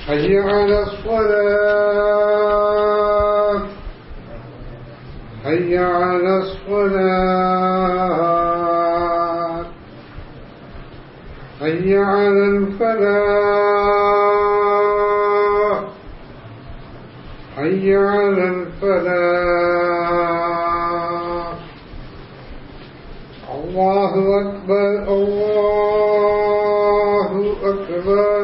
حي على الصلاة حي على الصلاة حي على الفلاح حي على الفلاح الله أكبر الله أكبر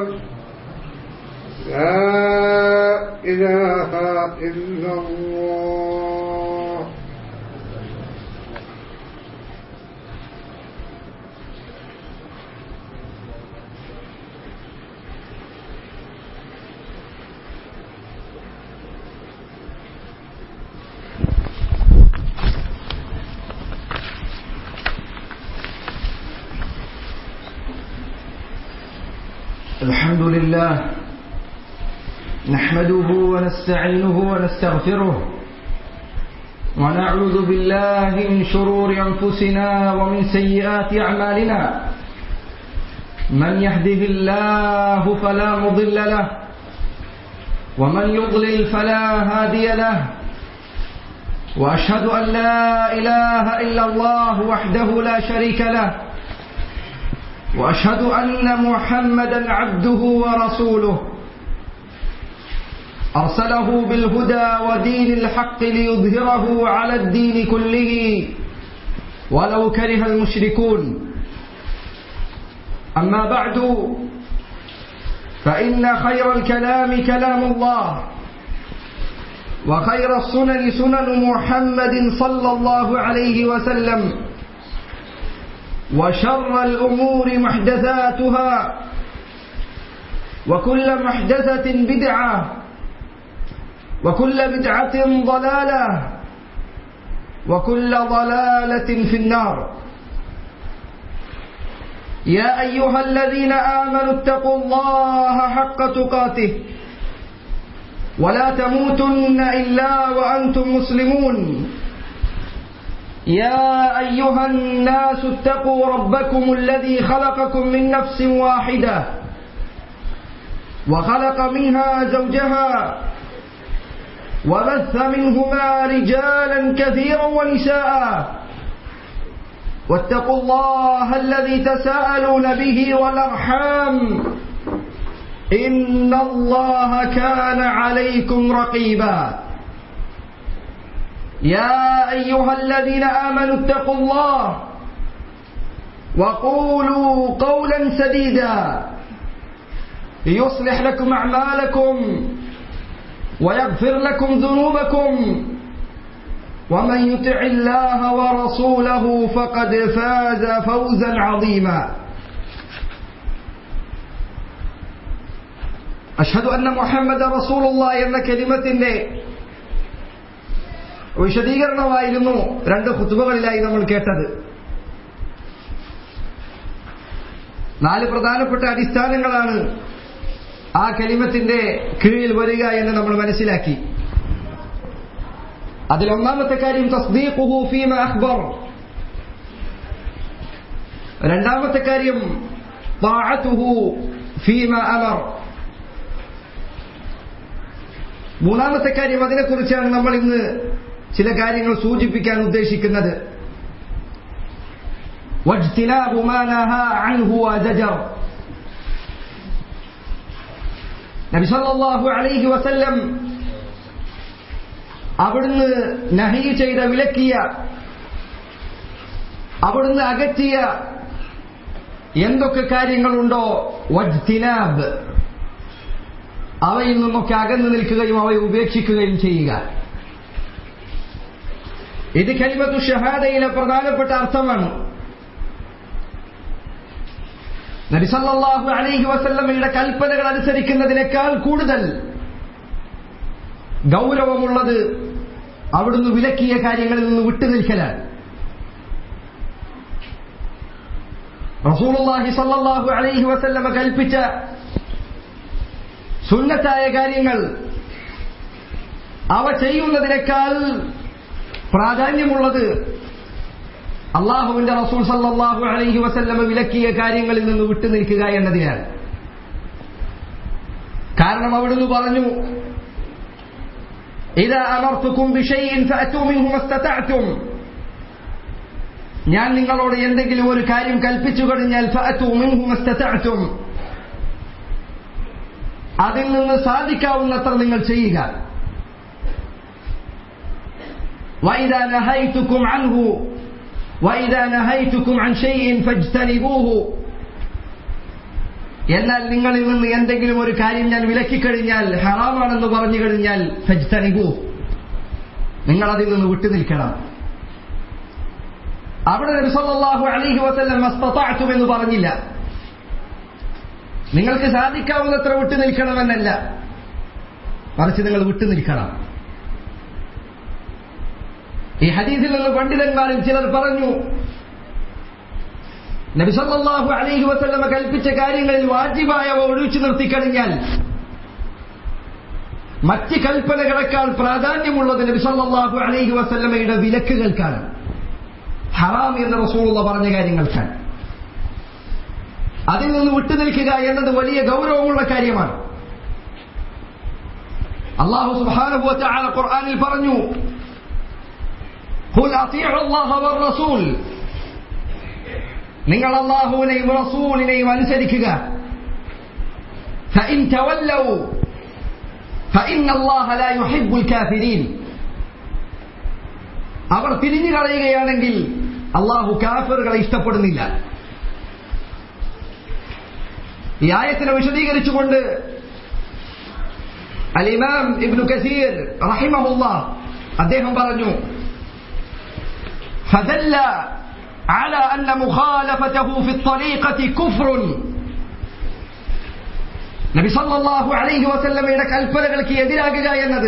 لا إله إلا الله الحمد لله نحمده ونستعينه ونستغفره ونعوذ بالله من شرور أنفسنا ومن سيئات أعمالنا من يهده الله فلا مضل له ومن يضلل فلا هادي له وأشهد أن لا إله إلا الله وحده لا شريك له واشهد ان محمدا عبده ورسوله ارسله بالهدى ودين الحق ليظهره على الدين كله ولو كره المشركون اما بعد فان خير الكلام كلام الله وخير السنن سنن محمد صلى الله عليه وسلم وشر الأمور محدثاتها وكل محدثة بدعة وكل بدعة ضلالة وكل ضلالة في النار يا أيها الذين آمنوا اتقوا الله حق تقاته ولا تموتن إلا وأنتم مسلمون يا أيها الناس اتقوا ربكم الذي خلقكم من نفس واحدة وخلق منها زوجها وبث منهما رجالا كثيرا ونساء واتقوا الله الذي تساءلون به والأرحام إن الله كان عليكم رقيبا يا أيها الذين آمنوا اتقوا الله وقولوا قولا سديدا يصلح لكم أعمالكم ويغفر لكم ذنوبكم ومن يطع الله ورسوله فقد فاز فوزا عظيما أشهد أن محمد رسول الله എന്ന കലിമത്തിന്റെ വിശദീകരണമായിരുന്നു രണ്ട് കുത്തുബകളിലായി നമ്മൾ കേട്ടത് നാല് പ്രധാനപ്പെട്ട അടിസ്ഥാനങ്ങളാണ് ആ കലിമത്തിന്റെ കീഴിൽ വരിക എന്ന് നമ്മൾ മനസ്സിലാക്കി അതിൽ ഒന്നാമത്തെ കാര്യം തസ്ദീഖുഹു ഫീമ അഖ്ബർ രണ്ടാമത്തെ കാര്യം താഅത്തുഹു ഫീമ അമർ മൂന്നാമത്തെ കാര്യം അതിനെക്കുറിച്ചാണ് നമ്മൾ ഇന്ന് ചില കാര്യങ്ങൾ സൂചിപ്പിക്കാൻ ഉദ്ദേശിക്കുന്നത് واجتناب ما نهى عنه وزجر നബി സല്ലല്ലാഹു അലൈഹി വസല്ലം അവിടുന്ന് നഹി ചെയ്ത വിലക്കിയ അവിടുന്ന് അകറ്റിയ എന്തൊക്കെ കാര്യങ്ങളുണ്ടോ വജ്തിനാബ് അവയിൽ നിന്നൊക്കെ അകന്നു നിൽക്കുകയും അവയെ ഉപേക്ഷിക്കുകയും ചെയ്യുക ഇത് കലിമത്തു ഷഹാദയിലെ പ്രധാനപ്പെട്ട അർത്ഥമാണ് നബിസല്ലാഹു അലൈഹി വസല്ലമയുടെ കൽപ്പനകൾ അനുസരിക്കുന്നതിനേക്കാൾ കൂടുതൽ ഗൗരവമുള്ളത് അവിടുന്ന് വിലക്കിയ കാര്യങ്ങളിൽ നിന്ന് വിട്ടുനിൽക്കലാണ് റസൂലുള്ളാഹി സല്ലല്ലാഹു അലൈഹി വസല്ലമ കൽപ്പിച്ച സുന്നത്തായ കാര്യങ്ങൾ അവ ചെയ്യുന്നതിനേക്കാൾ പ്രാധാന്യമുള്ളത് അള്ളാഹുവിന്റെ റസൂൽ സല്ലാഹു അലൈഹി വസല്ലമ വിലക്കിയ കാര്യങ്ങളിൽ നിന്ന് വിട്ടുനിൽക്കുക എന്നതിനാൽ കാരണം അവിടുന്ന് പറഞ്ഞു إذا أمرتكم بشيء فأتوا منه ما استطعتم ഞാൻ നിങ്ങളോട് എന്തെങ്കിലും ഒരു കാര്യം കൽപ്പിച്ചു കഴിഞ്ഞാൽ ഫഅതു മിൻഹു മസ്തതഅതും അതിൽ നിന്ന് സാധിക്കാവുന്നത്ര നിങ്ങൾ ചെയ്യുക وإذا نهيتكم عنه وإذا نهيتكم عن شيء فاجتنبوه എന്നാൽ നിങ്ങളിൽ നിന്ന് എന്തെങ്കിലും ഒരു കാര്യം ഞാൻ വിലക്കിക്കഴിഞ്ഞാൽ ഹറാമാണെന്ന് പറഞ്ഞു കഴിഞ്ഞാൽ ഫജ്തനിബു നിങ്ങൾ അതിൽ നിന്ന് വിട്ടു നിൽക്കണം അവിടെ നബി സല്ലല്ലാഹു അലൈഹി വസല്ലം മസ്തതഅതും എന്ന് പറഞ്ഞില്ല നിങ്ങൾക്ക് സാധിക്കാവുന്നത്ര വിട്ടു നിൽക്കണമെന്നല്ല മറിച്ച് നിങ്ങൾ വിട്ടു നിൽക്കണം ഈ ഹദീസിൽ നിന്ന് പണ്ഡിതന്മാരിൽ ചിലർ പറഞ്ഞു നബി സല്ലല്ലാഹു അലൈഹി വസല്ലമ കൽപ്പിച്ച കാര്യങ്ങളിൽ വാജിബായവ ഒഴിച്ചു നിർത്തിക്കഴിഞ്ഞാൽ മറ്റ് കൽപ്പനകളെക്കാൾ പ്രാധാന്യമുള്ളത് നബി സല്ലല്ലാഹു അലൈഹി വസല്ലമയുടെ വിലക്കുകൾക്കാണ് ഹറാം എന്ന് റസൂലുള്ള പറഞ്ഞ കാര്യങ്ങൾക്കാണ് അതിൽ നിന്ന് വിട്ടുനിൽക്കുക എന്നത് വലിയ ഗൗരവമുള്ള കാര്യമാണ് അള്ളാഹു സുബ്ഹാനഹു വതആല ഖുർആനിൽ പറഞ്ഞു ഖുൽ അത്തിഉ അല്ലാഹ വർ നിങ്ങൾ അള്ളാഹുവിനെയും റസൂലിനെയും അനുസരിക്കുക فإن تولوا فإن الله لا يحب الكافرين അവർ തിരിഞ്ഞു കളയുകയാണെങ്കിൽ അള്ളാഹു കാഫറുകളെ ഇഷ്ടപ്പെടുന്നില്ല ഈ ആയത്തിനെ വിശദീകരിച്ചുകൊണ്ട് അലിമാം ഇബ്നു കസീർ റഹിമഹുല്ല അദ്ദേഹം പറഞ്ഞു فدل على أن مخالفته في الطريقة كفر നബി സല്ലല്ലാഹു അലൈഹി വസല്ലമയുടെ കൽപ്പനകൾക്ക് എതിരാകുക എന്നത്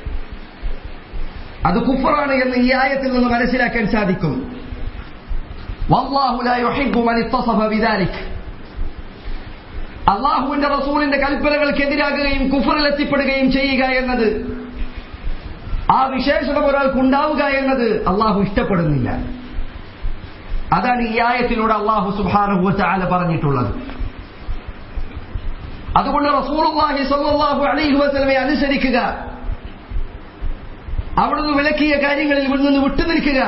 അത് കുഫറാണ് എന്ന് ഈ ആയത്തിൽ നിന്ന് മനസ്സിലാക്കാൻ സാധിക്കും വല്ലാഹു ലാ യുഹിബ്ബു മൻ ഇത്തസഫ ബിദാലിക് അള്ളാഹുവിന്റെ റസൂലിന്റെ കൽപ്പനകൾക്ക് എതിരാകുകയും കുഫറിൽ എത്തിപ്പെടുകയും ചെയ്യുക എന്നത് ആ വിശേഷണം ഒരാൾക്കുണ്ടാവുക എന്നത് അള്ളാഹു ഇഷ്ടപ്പെടുന്നില്ല അതാണ് ഈ ആയത്തിലൂടെ അള്ളാഹു സുബ്ഹാനഹു വതആല പറഞ്ഞിട്ടുള്ളത് അതുകൊണ്ട് റസൂലുള്ളാഹി സ്വല്ലല്ലാഹു അലൈഹി വസല്ലമയെ അനുസരിക്കുക അവിടുന്ന് വിലക്കിയ കാര്യങ്ങളിൽ നിന്ന് വിട്ടുനിൽക്കുക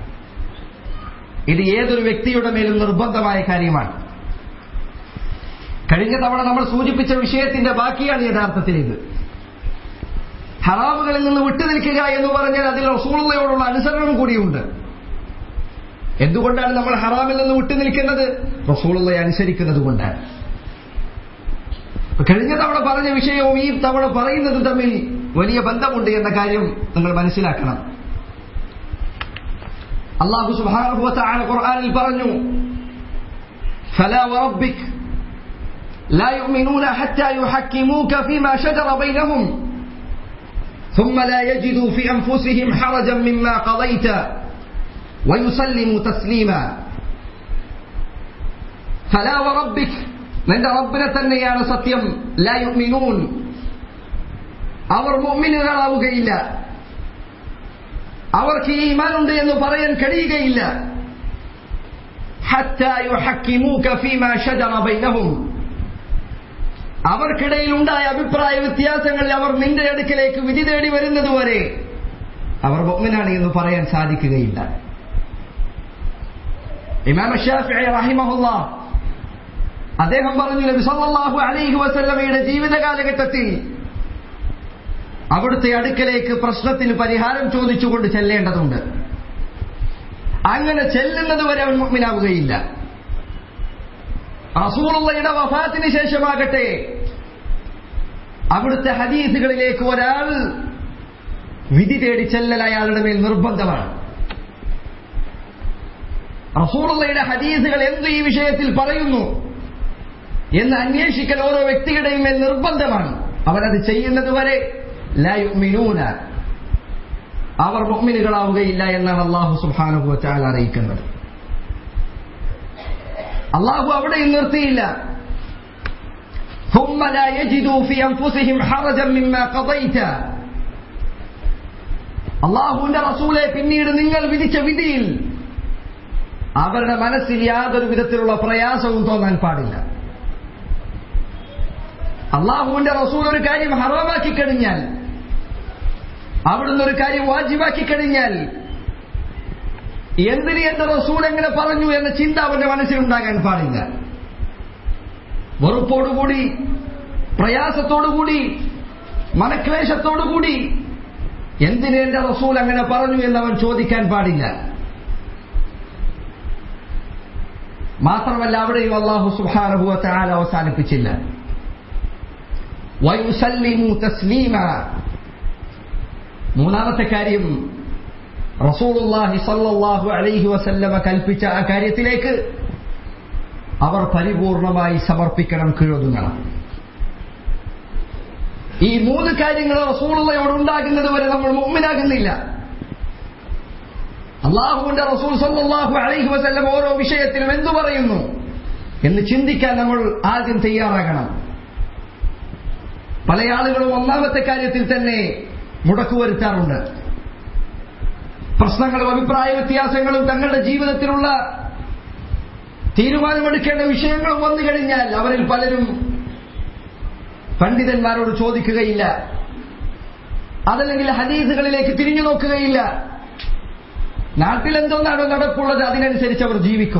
ഇത് ഏതൊരു വ്യക്തിയുടെ മേലും നിർബന്ധമായ കാര്യമാണ് കഴിഞ്ഞ തവണ നമ്മൾ സൂചിപ്പിച്ച വിഷയത്തിന്റെ ബാക്കിയാണ് യഥാർത്ഥത്തിൽ ഇത് ഹറാമുകളിൽ നിന്ന് വിട്ടുനിൽക്കുക എന്ന് പറഞ്ഞാൽ അതിൽ റസൂളുള്ളയോടുള്ള അനുസരണം കൂടിയുണ്ട് എന്തുകൊണ്ടാണ് നമ്മൾ ഹറാമിൽ നിന്ന് വിട്ടുനിൽക്കുന്നത് റസൂളുള്ളയെ അനുസരിക്കുന്നത് കൊണ്ടാണ് കഴിഞ്ഞ തവണ പറഞ്ഞ വിഷയവും ഈ തവണ പറയുന്നതും തമ്മിൽ വലിയ ബന്ധമുണ്ട് എന്ന കാര്യം നിങ്ങൾ മനസ്സിലാക്കണം അള്ളാഹു സുബ്ഹാനഹു വതആല ഖുർആനിൽ പറഞ്ഞു فلا وربك لا يؤمنون حتى يحكموك فيما شجر بينهم ثم لا يجدوا في أنفسهم حرجا مما قضيت ويسلموا تسليما فلا وربك നിന്റെ റബ്ബിനെ തന്നെയാണ് സത്യം ലാ യുമിനൂൻ അവർ മുഅ്മിനുകളാവുകയില്ല അവർക്ക് ഈ ഈമാനുണ്ട് എന്ന് പറയാൻ കഴിയുകയില്ല حتى يحكموك فيما شجر بينهم അവർക്കിടയിൽ ഉണ്ടായ അഭിപ്രായ വ്യത്യാസങ്ങളിൽ അവർ നിന്റെ അടുക്കലേക്ക് വിധി തേടി വരുന്നതുവരെ അവർ മുഅ്മിനാണ് എന്ന് പറയാൻ സാധിക്കുകയില്ല ഇമാം ഷാഫിഈ റഹിമഹുല്ലാഹ് അദ്ദേഹം പറഞ്ഞു നബി സല്ലല്ലാഹു അലൈഹി വസല്ലമയുടെ ജീവിത കാലഘട്ടത്തിൽ അവിടുത്തെ അടുക്കലേക്ക് പ്രശ്നത്തിന് പരിഹാരം ചോദിച്ചുകൊണ്ട് ചെല്ലേണ്ടതുണ്ട് അങ്ങനെ ചെല്ലുന്നത് വരെ അവൻ മുഅ്മിനാവുകയില്ല റസൂലുള്ളയുടെ വഫാത്തിന് ശേഷമാകട്ടെ അവിടുത്തെ ഹദീസുകളിലേക്ക് ഒരാൾ വിധി തേടി ചെല്ലൽ അയാളുടെ മേൽ നിർബന്ധമാണ് റസൂലുള്ളയുടെ ഹദീസുകൾ എന്ത് ഈ വിഷയത്തിൽ പറയുന്നു എന്ന് അന്വേഷിക്കൽ ഓരോ വ്യക്തിയുടെയും മേൽ നിർബന്ധമാണ് അവരത് ചെയ്യുന്നത് വരെ ലായുമിനൂന അവർ മുഅ്മിനുകളാവുകയില്ല എന്നാണ് അള്ളാഹു സുബ്ഹാനഹു വതആല അറിയിക്കുന്നത് അള്ളാഹു അവിടെയും നിർത്തിയില്ല ثم لا يجدوا في أنفسهم حرجا مما قضيت അള്ളാഹുവിന്റെ റസൂലെ പിന്നീട് നിങ്ങൾ വിധിച്ച വിധിയിൽ അവരുടെ മനസ്സിൽ യാതൊരു വിധത്തിലുള്ള പ്രയാസവും തോന്നാൻ പാടില്ല അള്ളാഹുവിന്റെ റസൂൽ ഒരു കാര്യം ഹറാമാക്കി കഴിഞ്ഞാൽ അവിടുന്ന് ഒരു കാര്യം വാജിബാക്കി കഴിഞ്ഞാൽ എന്തിന് എന്റെ റസൂൽ എങ്ങനെ പറഞ്ഞു എന്ന ചിന്ത അവന്റെ മനസ്സിലുണ്ടാകാൻ പാടില്ല വെറുപ്പോടുകൂടി പ്രയാസത്തോടുകൂടി മനക്ലേശത്തോടുകൂടി എന്തിന് എന്റെ റസൂൽ അങ്ങനെ പറഞ്ഞു എന്ന് അവൻ ചോദിക്കാൻ പാടില്ല മാത്രമല്ല അവിടെയും അള്ളാഹു സുഹാനഹുവ താല അവസാനിപ്പിച്ചില്ല വയുസല്ലിമു തസ്ലീമ മൂന്നാമത്തെ കാര്യം റസൂലുള്ളാഹി സല്ലല്ലാഹു അലൈഹി വസല്ലമ കൽപ്പിച്ച ആ കാര്യത്തിലേക്ക് അവർ പരിപൂർണമായി സമർപ്പിക്കണം കീഴൊതുങ്ങണം ഈ മൂന്ന് കാര്യങ്ങൾ റസൂലുള്ളയോട് ഉണ്ടാകുന്നത് വരെ നമ്മൾ മുമ്മിനാകുന്നില്ല അള്ളാഹുവിന്റെ റസൂൽ സല്ലല്ലാഹു അലൈഹി വസല്ലം ഓരോ വിഷയത്തിലും എന്തു പറയുന്നു എന്ന് ചിന്തിക്കാൻ നമ്മൾ ആദ്യം തയ്യാറാകണം പല ആളുകളും ഒന്നാമത്തെ കാര്യത്തിൽ തന്നെ മുടക്കു വരുത്താറുണ്ട് പ്രശ്നങ്ങളും അഭിപ്രായ വ്യത്യാസങ്ങളും തങ്ങളുടെ ജീവിതത്തിലുള്ള തീരുമാനമെടുക്കേണ്ട വിഷയങ്ങളും വന്നു കഴിഞ്ഞാൽ അവരിൽ പലരും പണ്ഡിതന്മാരോട് ചോദിക്കുകയില്ല അതല്ലെങ്കിൽ ഹദീസുകളിലേക്ക് തിരിഞ്ഞു നോക്കുകയില്ല നാട്ടിൽ എന്തോന്നാണോ നടപ്പുള്ളത് അതിനനുസരിച്ച് അവർ ജീവിക്കും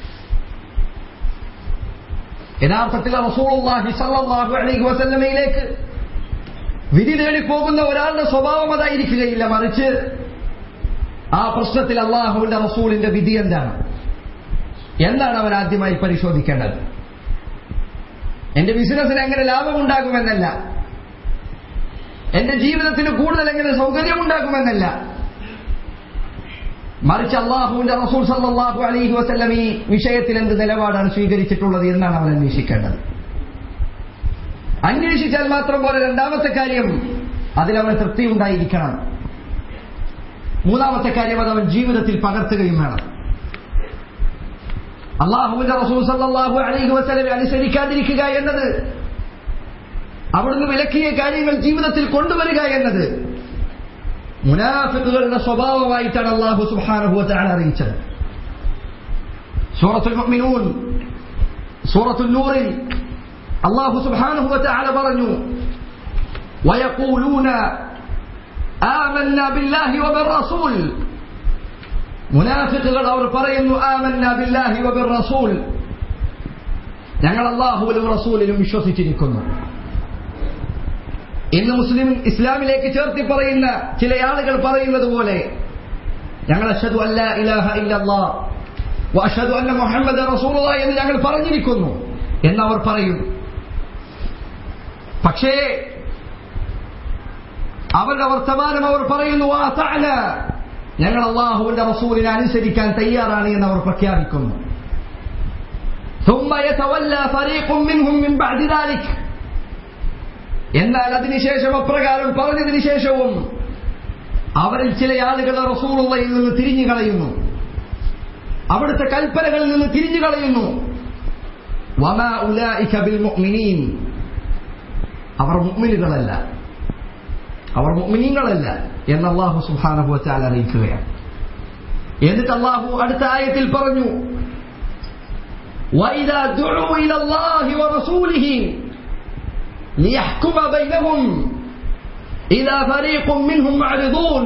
യഥാർത്ഥത്തിൽ റസൂലുള്ളാഹി സല്ലല്ലാഹു അലൈഹി വസല്ലമയിലേക്ക് വിധി തേടി പോകുന്ന ഒരാളുടെ സ്വഭാവം അതായിരിക്കുകയില്ല മറിച്ച് ആ പ്രശ്നത്തിൽ അള്ളാഹുവിന്റെ റസൂലിന്റെ വിധി എന്താണ് എന്താണ് അവൻ ആദ്യമായി പരിശോധിക്കേണ്ടത് എന്റെ ബിസിനസ്സിന് എങ്ങനെ ലാഭമുണ്ടാകുമെന്നല്ല എന്റെ ജീവിതത്തിന് കൂടുതൽ എങ്ങനെ സൗകര്യമുണ്ടാകുമെന്നല്ല മറിച്ച് അള്ളാഹുവിന്റെ റസൂൽ സല്ലാഹു അലൈഹി വസല്ലം ഈ വിഷയത്തിൽ എന്ത് നിലപാടാണ് സ്വീകരിച്ചിട്ടുള്ളത് എന്നാണ് അവൻ അന്വേഷിക്കേണ്ടത് അന്വേഷിച്ചാൽ മാത്രം പോലെ രണ്ടാമത്തെ കാര്യം അതിലവൻ തൃപ്തി ഉണ്ടായിരിക്കണം മൂന്നാമത്തെ കാര്യം അത് അവൻ ജീവിതത്തിൽ പകർത്തുകയും വേണം അള്ളാഹുവിന്റെ റസൂൽ സല്ലാഹു അലൈഹി വസല്ലം അനുസരിക്കാതിരിക്കുക എന്നത് അവിടുന്ന് വിലക്കിയ കാര്യങ്ങൾ ജീവിതത്തിൽ കൊണ്ടുവരിക എന്നത് മുനാഫിക്കുകളുടെ സ്വഭാവമായിട്ടാണ് അള്ളാഹു സുബാനുഭവത്താണ് അറിയിച്ചത് സൂറത്തുൽ മുഅ്മിനൂൻ സൂറത്തുൽ നൂറിൽ അള്ളാഹു സുബാനുഭവത്താണ് പറഞ്ഞു ويقولون آمنا بالله وبالرسول മുനാഫിക്കുകൾ അവർ പറയുന്നു ആമന്ന ബില്ലാഹി വബിർ റസൂൽ ഞങ്ങൾ അള്ളാഹുവിലും റസൂലിലും വിശ്വസിച്ചിരിക്കുന്നു ഇന്ന് മുസ്ലിം ഇസ്ലാമിലേക്ക് ചേർത്തി പറയുന്ന ചില ആളുകൾ പറയുന്നത് പോലെ ഞങ്ങൾ അഷദു അല്ല ഇലാഹ ഇല്ലല്ലാ അഷദു അല്ല മുഹമ്മദ് റസൂല എന്ന് ഞങ്ങൾ പറഞ്ഞിരിക്കുന്നു എന്നവർ പറയും പക്ഷേ അവരുടെ വർത്തമാനം അവർ പറയുന്നു ആ തഅല ഞങ്ങൾ അള്ളാഹുവിന്റെ റസൂലിനെ അനുസരിക്കാൻ തയ്യാറാണ് എന്ന് അവർ പ്രഖ്യാപിക്കുന്നു ثم يتولى فريق منهم من بعد ذلك എന്നാൽ അതിനുശേഷം അപ്രകാരം പറഞ്ഞതിന് ശേഷവും അവരിൽ ചില ആളുകൾ റസൂളുള്ളയിൽ നിന്ന് തിരിഞ്ഞു കളയുന്നു അവിടുത്തെ കൽപ്പനകളിൽ നിന്ന് തിരിഞ്ഞു കളയുന്നു വമാ ഉലായിക ബിൽ മുഅ്മിനീൻ അവർ മുഅ്മിനുകളല്ല അവർ മുഅ്മിനീങ്ങളല്ല എന്ന് അള്ളാഹു സുബ്ഹാനഹു വതആല അറിയിക്കുകയാണ് എന്നിട്ട് അള്ളാഹു അടുത്ത ആയത്തിൽ പറഞ്ഞു وإذا دعوا إلى الله ورسوله ليحكم بينهم إذا فريق منهم معرضون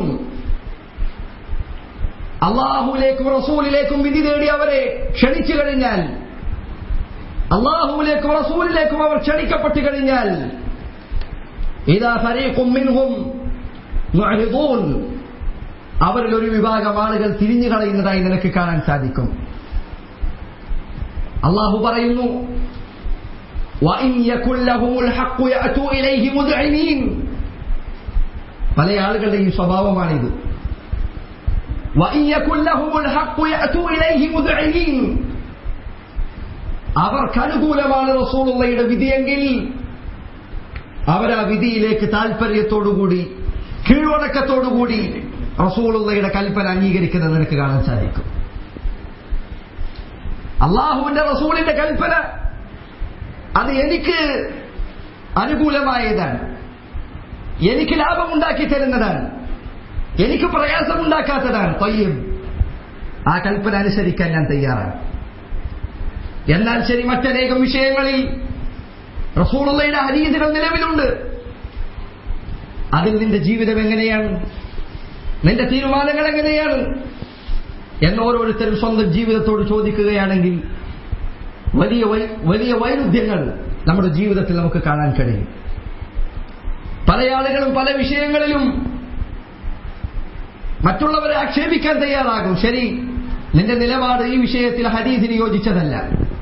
അള്ളാഹുലേക്കും റസൂലിലേക്കും വിധി തേടി അവരെ ക്ഷണിച്ചു കഴിഞ്ഞാൽ അള്ളാഹുവിലേക്കും റസൂലിലേക്കും അവർ ക്ഷണിക്കപ്പെട്ടു കഴിഞ്ഞാൽ ഇതാ ഫരീഖും മിൻഹും മുഅ്രിദൂൻ അവരിൽ ഒരു വിഭാഗം ആളുകൾ തിരിഞ്ഞു കളയുന്നതായി നിനക്ക് കാണാൻ സാധിക്കും അള്ളാഹു പറയുന്നു وَإِنْ يَكُنْ لَهُمُ الْحَقُّ يَأْتُوا إِلَيْهِ مُذْعِنِينَ പല ആളുകളുടെയും സ്വഭാവമാണിത് وَإِنْ يَكُنْ لَهُمُ الْحَقُّ يَأْتُوا إِلَيْهِ مُذْعِنِينَ അവർക്ക് അനുകൂലമാണ് റസൂലുള്ളയുടെ വിധിയെങ്കിൽ അവരാ വിധിയിലേക്ക് താല്പര്യത്തോടുകൂടി കീഴ്വണക്കത്തോടുകൂടി റസൂലുള്ളയുടെ കൽപ്പന അംഗീകരിക്കുന്നത് നിനക്ക് കാണാൻ സാധിക്കും അള്ളാഹുവിന്റെ റസൂലിന്റെ കൽപ്പന അത് എനിക്ക് അനുകൂലമായതാണ് എനിക്ക് ലാഭമുണ്ടാക്കി തരുന്നതാണ് എനിക്ക് പ്രയാസമുണ്ടാക്കാത്തതാണ് തൊയ്യം ആ കൽപ്പന അനുസരിക്കാൻ ഞാൻ തയ്യാറാണ് എന്നാൽ ശരി മറ്റനേകം വിഷയങ്ങളിൽ റസൂളുള്ളയുടെ ഹരീതികൾ നിലവിലുണ്ട് അതിൽ നിന്റെ ജീവിതം എങ്ങനെയാണ് നിന്റെ തീരുമാനങ്ങൾ എങ്ങനെയാണ് എന്ന് ഓരോരുത്തരും സ്വന്തം ജീവിതത്തോട് ചോദിക്കുകയാണെങ്കിൽ വലിയ വൈ- വലിയ വൈരുദ്ധ്യങ്ങൾ നമ്മുടെ ജീവിതത്തിൽ നമുക്ക് കാണാൻ കഴിയും പല ആളുകളും പല വിഷയങ്ങളിലും മറ്റുള്ളവരെ ആക്ഷേപിക്കാൻ തയ്യാറാകും ശരി നിന്റെ നിലപാട് ഈ വിഷയത്തിൽ ഹദീദിന് യോജിച്ചതല്ല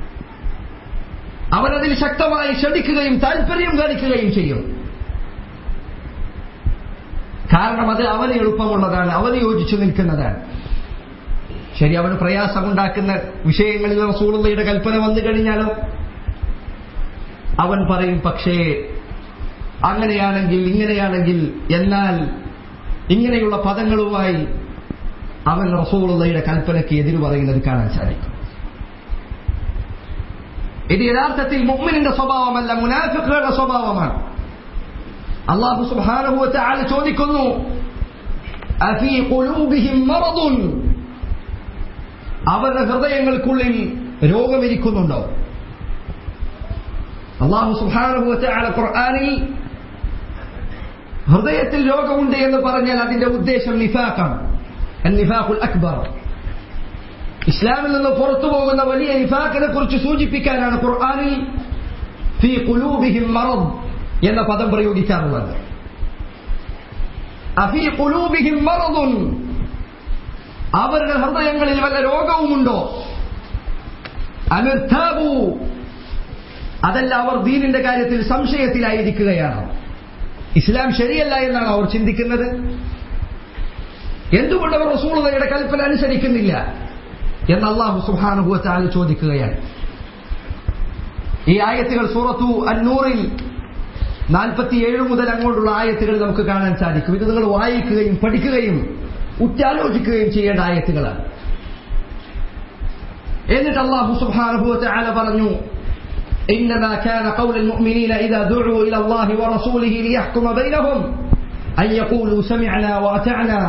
അവരതിൽ ശക്തമായി ക്ഷണിക്കുകയും താല്പര്യം കാണിക്കുകയും ചെയ്യും കാരണം അത് അവന് എളുപ്പമുള്ളതാണ് അവന് യോജിച്ചു നിൽക്കുന്നതാണ് ശരി അവന് പ്രയാസമുണ്ടാക്കുന്ന വിഷയങ്ങളിൽ റസൂളുള്ളയുടെ കൽപ്പന വന്നു കഴിഞ്ഞാലോ അവൻ പറയും പക്ഷേ അങ്ങനെയാണെങ്കിൽ ഇങ്ങനെയാണെങ്കിൽ എന്നാൽ ഇങ്ങനെയുള്ള പദങ്ങളുമായി അവൻ റസൂളുള്ളയുടെ കൽപ്പനയ്ക്ക് എതിര് പറയുന്നത് കാണാൻ സാധിക്കും ഇത് യഥാർത്ഥത്തിൽ മുഅ്മിനിന്റെ സ്വഭാവമല്ല മുനാഫിഖുകളുടെ സ്വഭാവമാണ് അള്ളാഹു സുബ്ഹാനഹു വതആല ചോദിക്കുന്നു അഫീ ഖുലൂബിഹിം മറദുൻ അവരുടെ ഹൃദയങ്ങൾക്കുള്ളിൽ രോഗമിരിക്കുന്നുണ്ടോ അള്ളാഹു സുബ്ഹാനഹു വതആല ഖുർആനിൽ ഹൃദയത്തിൽ രോഗമുണ്ട് എന്ന് പറഞ്ഞാൽ അതിന്റെ ഉദ്ദേശം നിഫാഖാണ് നിഫാഖുൽ അക്ബർ ഇസ്ലാമിൽ നിന്ന് പുറത്തു പോകുന്ന വലിയ നിഫാഖിനെ കുറിച്ച് സൂചിപ്പിക്കാനാണ് ഖുർആനിൽ ഫീ ഖുലൂബിഹിം മറദ് എന്ന പദം പ്രയോഗിക്കാറുള്ളത് അഫീ ഖുലൂബിഹിം മറദുൻ അവരുടെ ഹൃദയങ്ങളിൽ വല്ല രോഗവുമുണ്ടോ അമിർഥാബു അതല്ല അവർ ദീനിന്റെ കാര്യത്തിൽ സംശയത്തിലായിരിക്കുകയാണ് ഇസ്ലാം ശരിയല്ല എന്നാണ് അവർ ചിന്തിക്കുന്നത് എന്തുകൊണ്ട് അവർ റസൂളുകളുടെ കൽപ്പന അനുസരിക്കുന്നില്ല എന്ന് അള്ളാഹു സുഹാനുഭവത്താൽ ചോദിക്കുകയാണ് ഈ ആയത്തുകൾ സൂറത്തു അന്നൂറിൽ നാൽപ്പത്തിയേഴ് മുതൽ അങ്ങോട്ടുള്ള ആയത്തുകൾ നമുക്ക് കാണാൻ സാധിക്കും ഇത് നിങ്ങൾ വായിക്കുകയും പഠിക്കുകയും ഉറ്റാലോചിക്കുകയും ചെയ്യേണ്ട ആയത്തുകളാണ് എന്നിട്ട് അള്ളാഹു സുഹാനുഭവത്താല പറഞ്ഞു إنما كان قول المؤمنين إذا دعوا إلى الله ورسوله ليحكم بينهم أن يقولوا سمعنا وأطعنا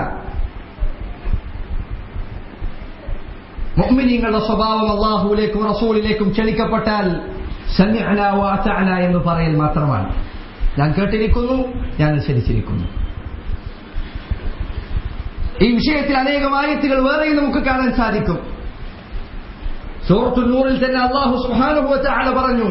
മുഅ്മിനീങ്ങളുടെ സ്വഭാവം അള്ളാഹുവിലേക്കും റസൂലിലേക്കും ക്ഷണിക്കപ്പെട്ടാൽ സമിഅന വാതഅന എന്ന് പറയൽ മാത്രമാണ് ഞാൻ കേട്ടിരിക്കുന്നു ഞാൻ അനുസരിച്ചിരിക്കുന്നു ഈ വിഷയത്തിൽ അനേകം ആയത്തുകൾ വേറെയും നമുക്ക് കാണാൻ സാധിക്കും സൂറത്തു നൂറിൽ തന്നെ അള്ളാഹു സുബ്ഹാനഹു വതആല പറഞ്ഞു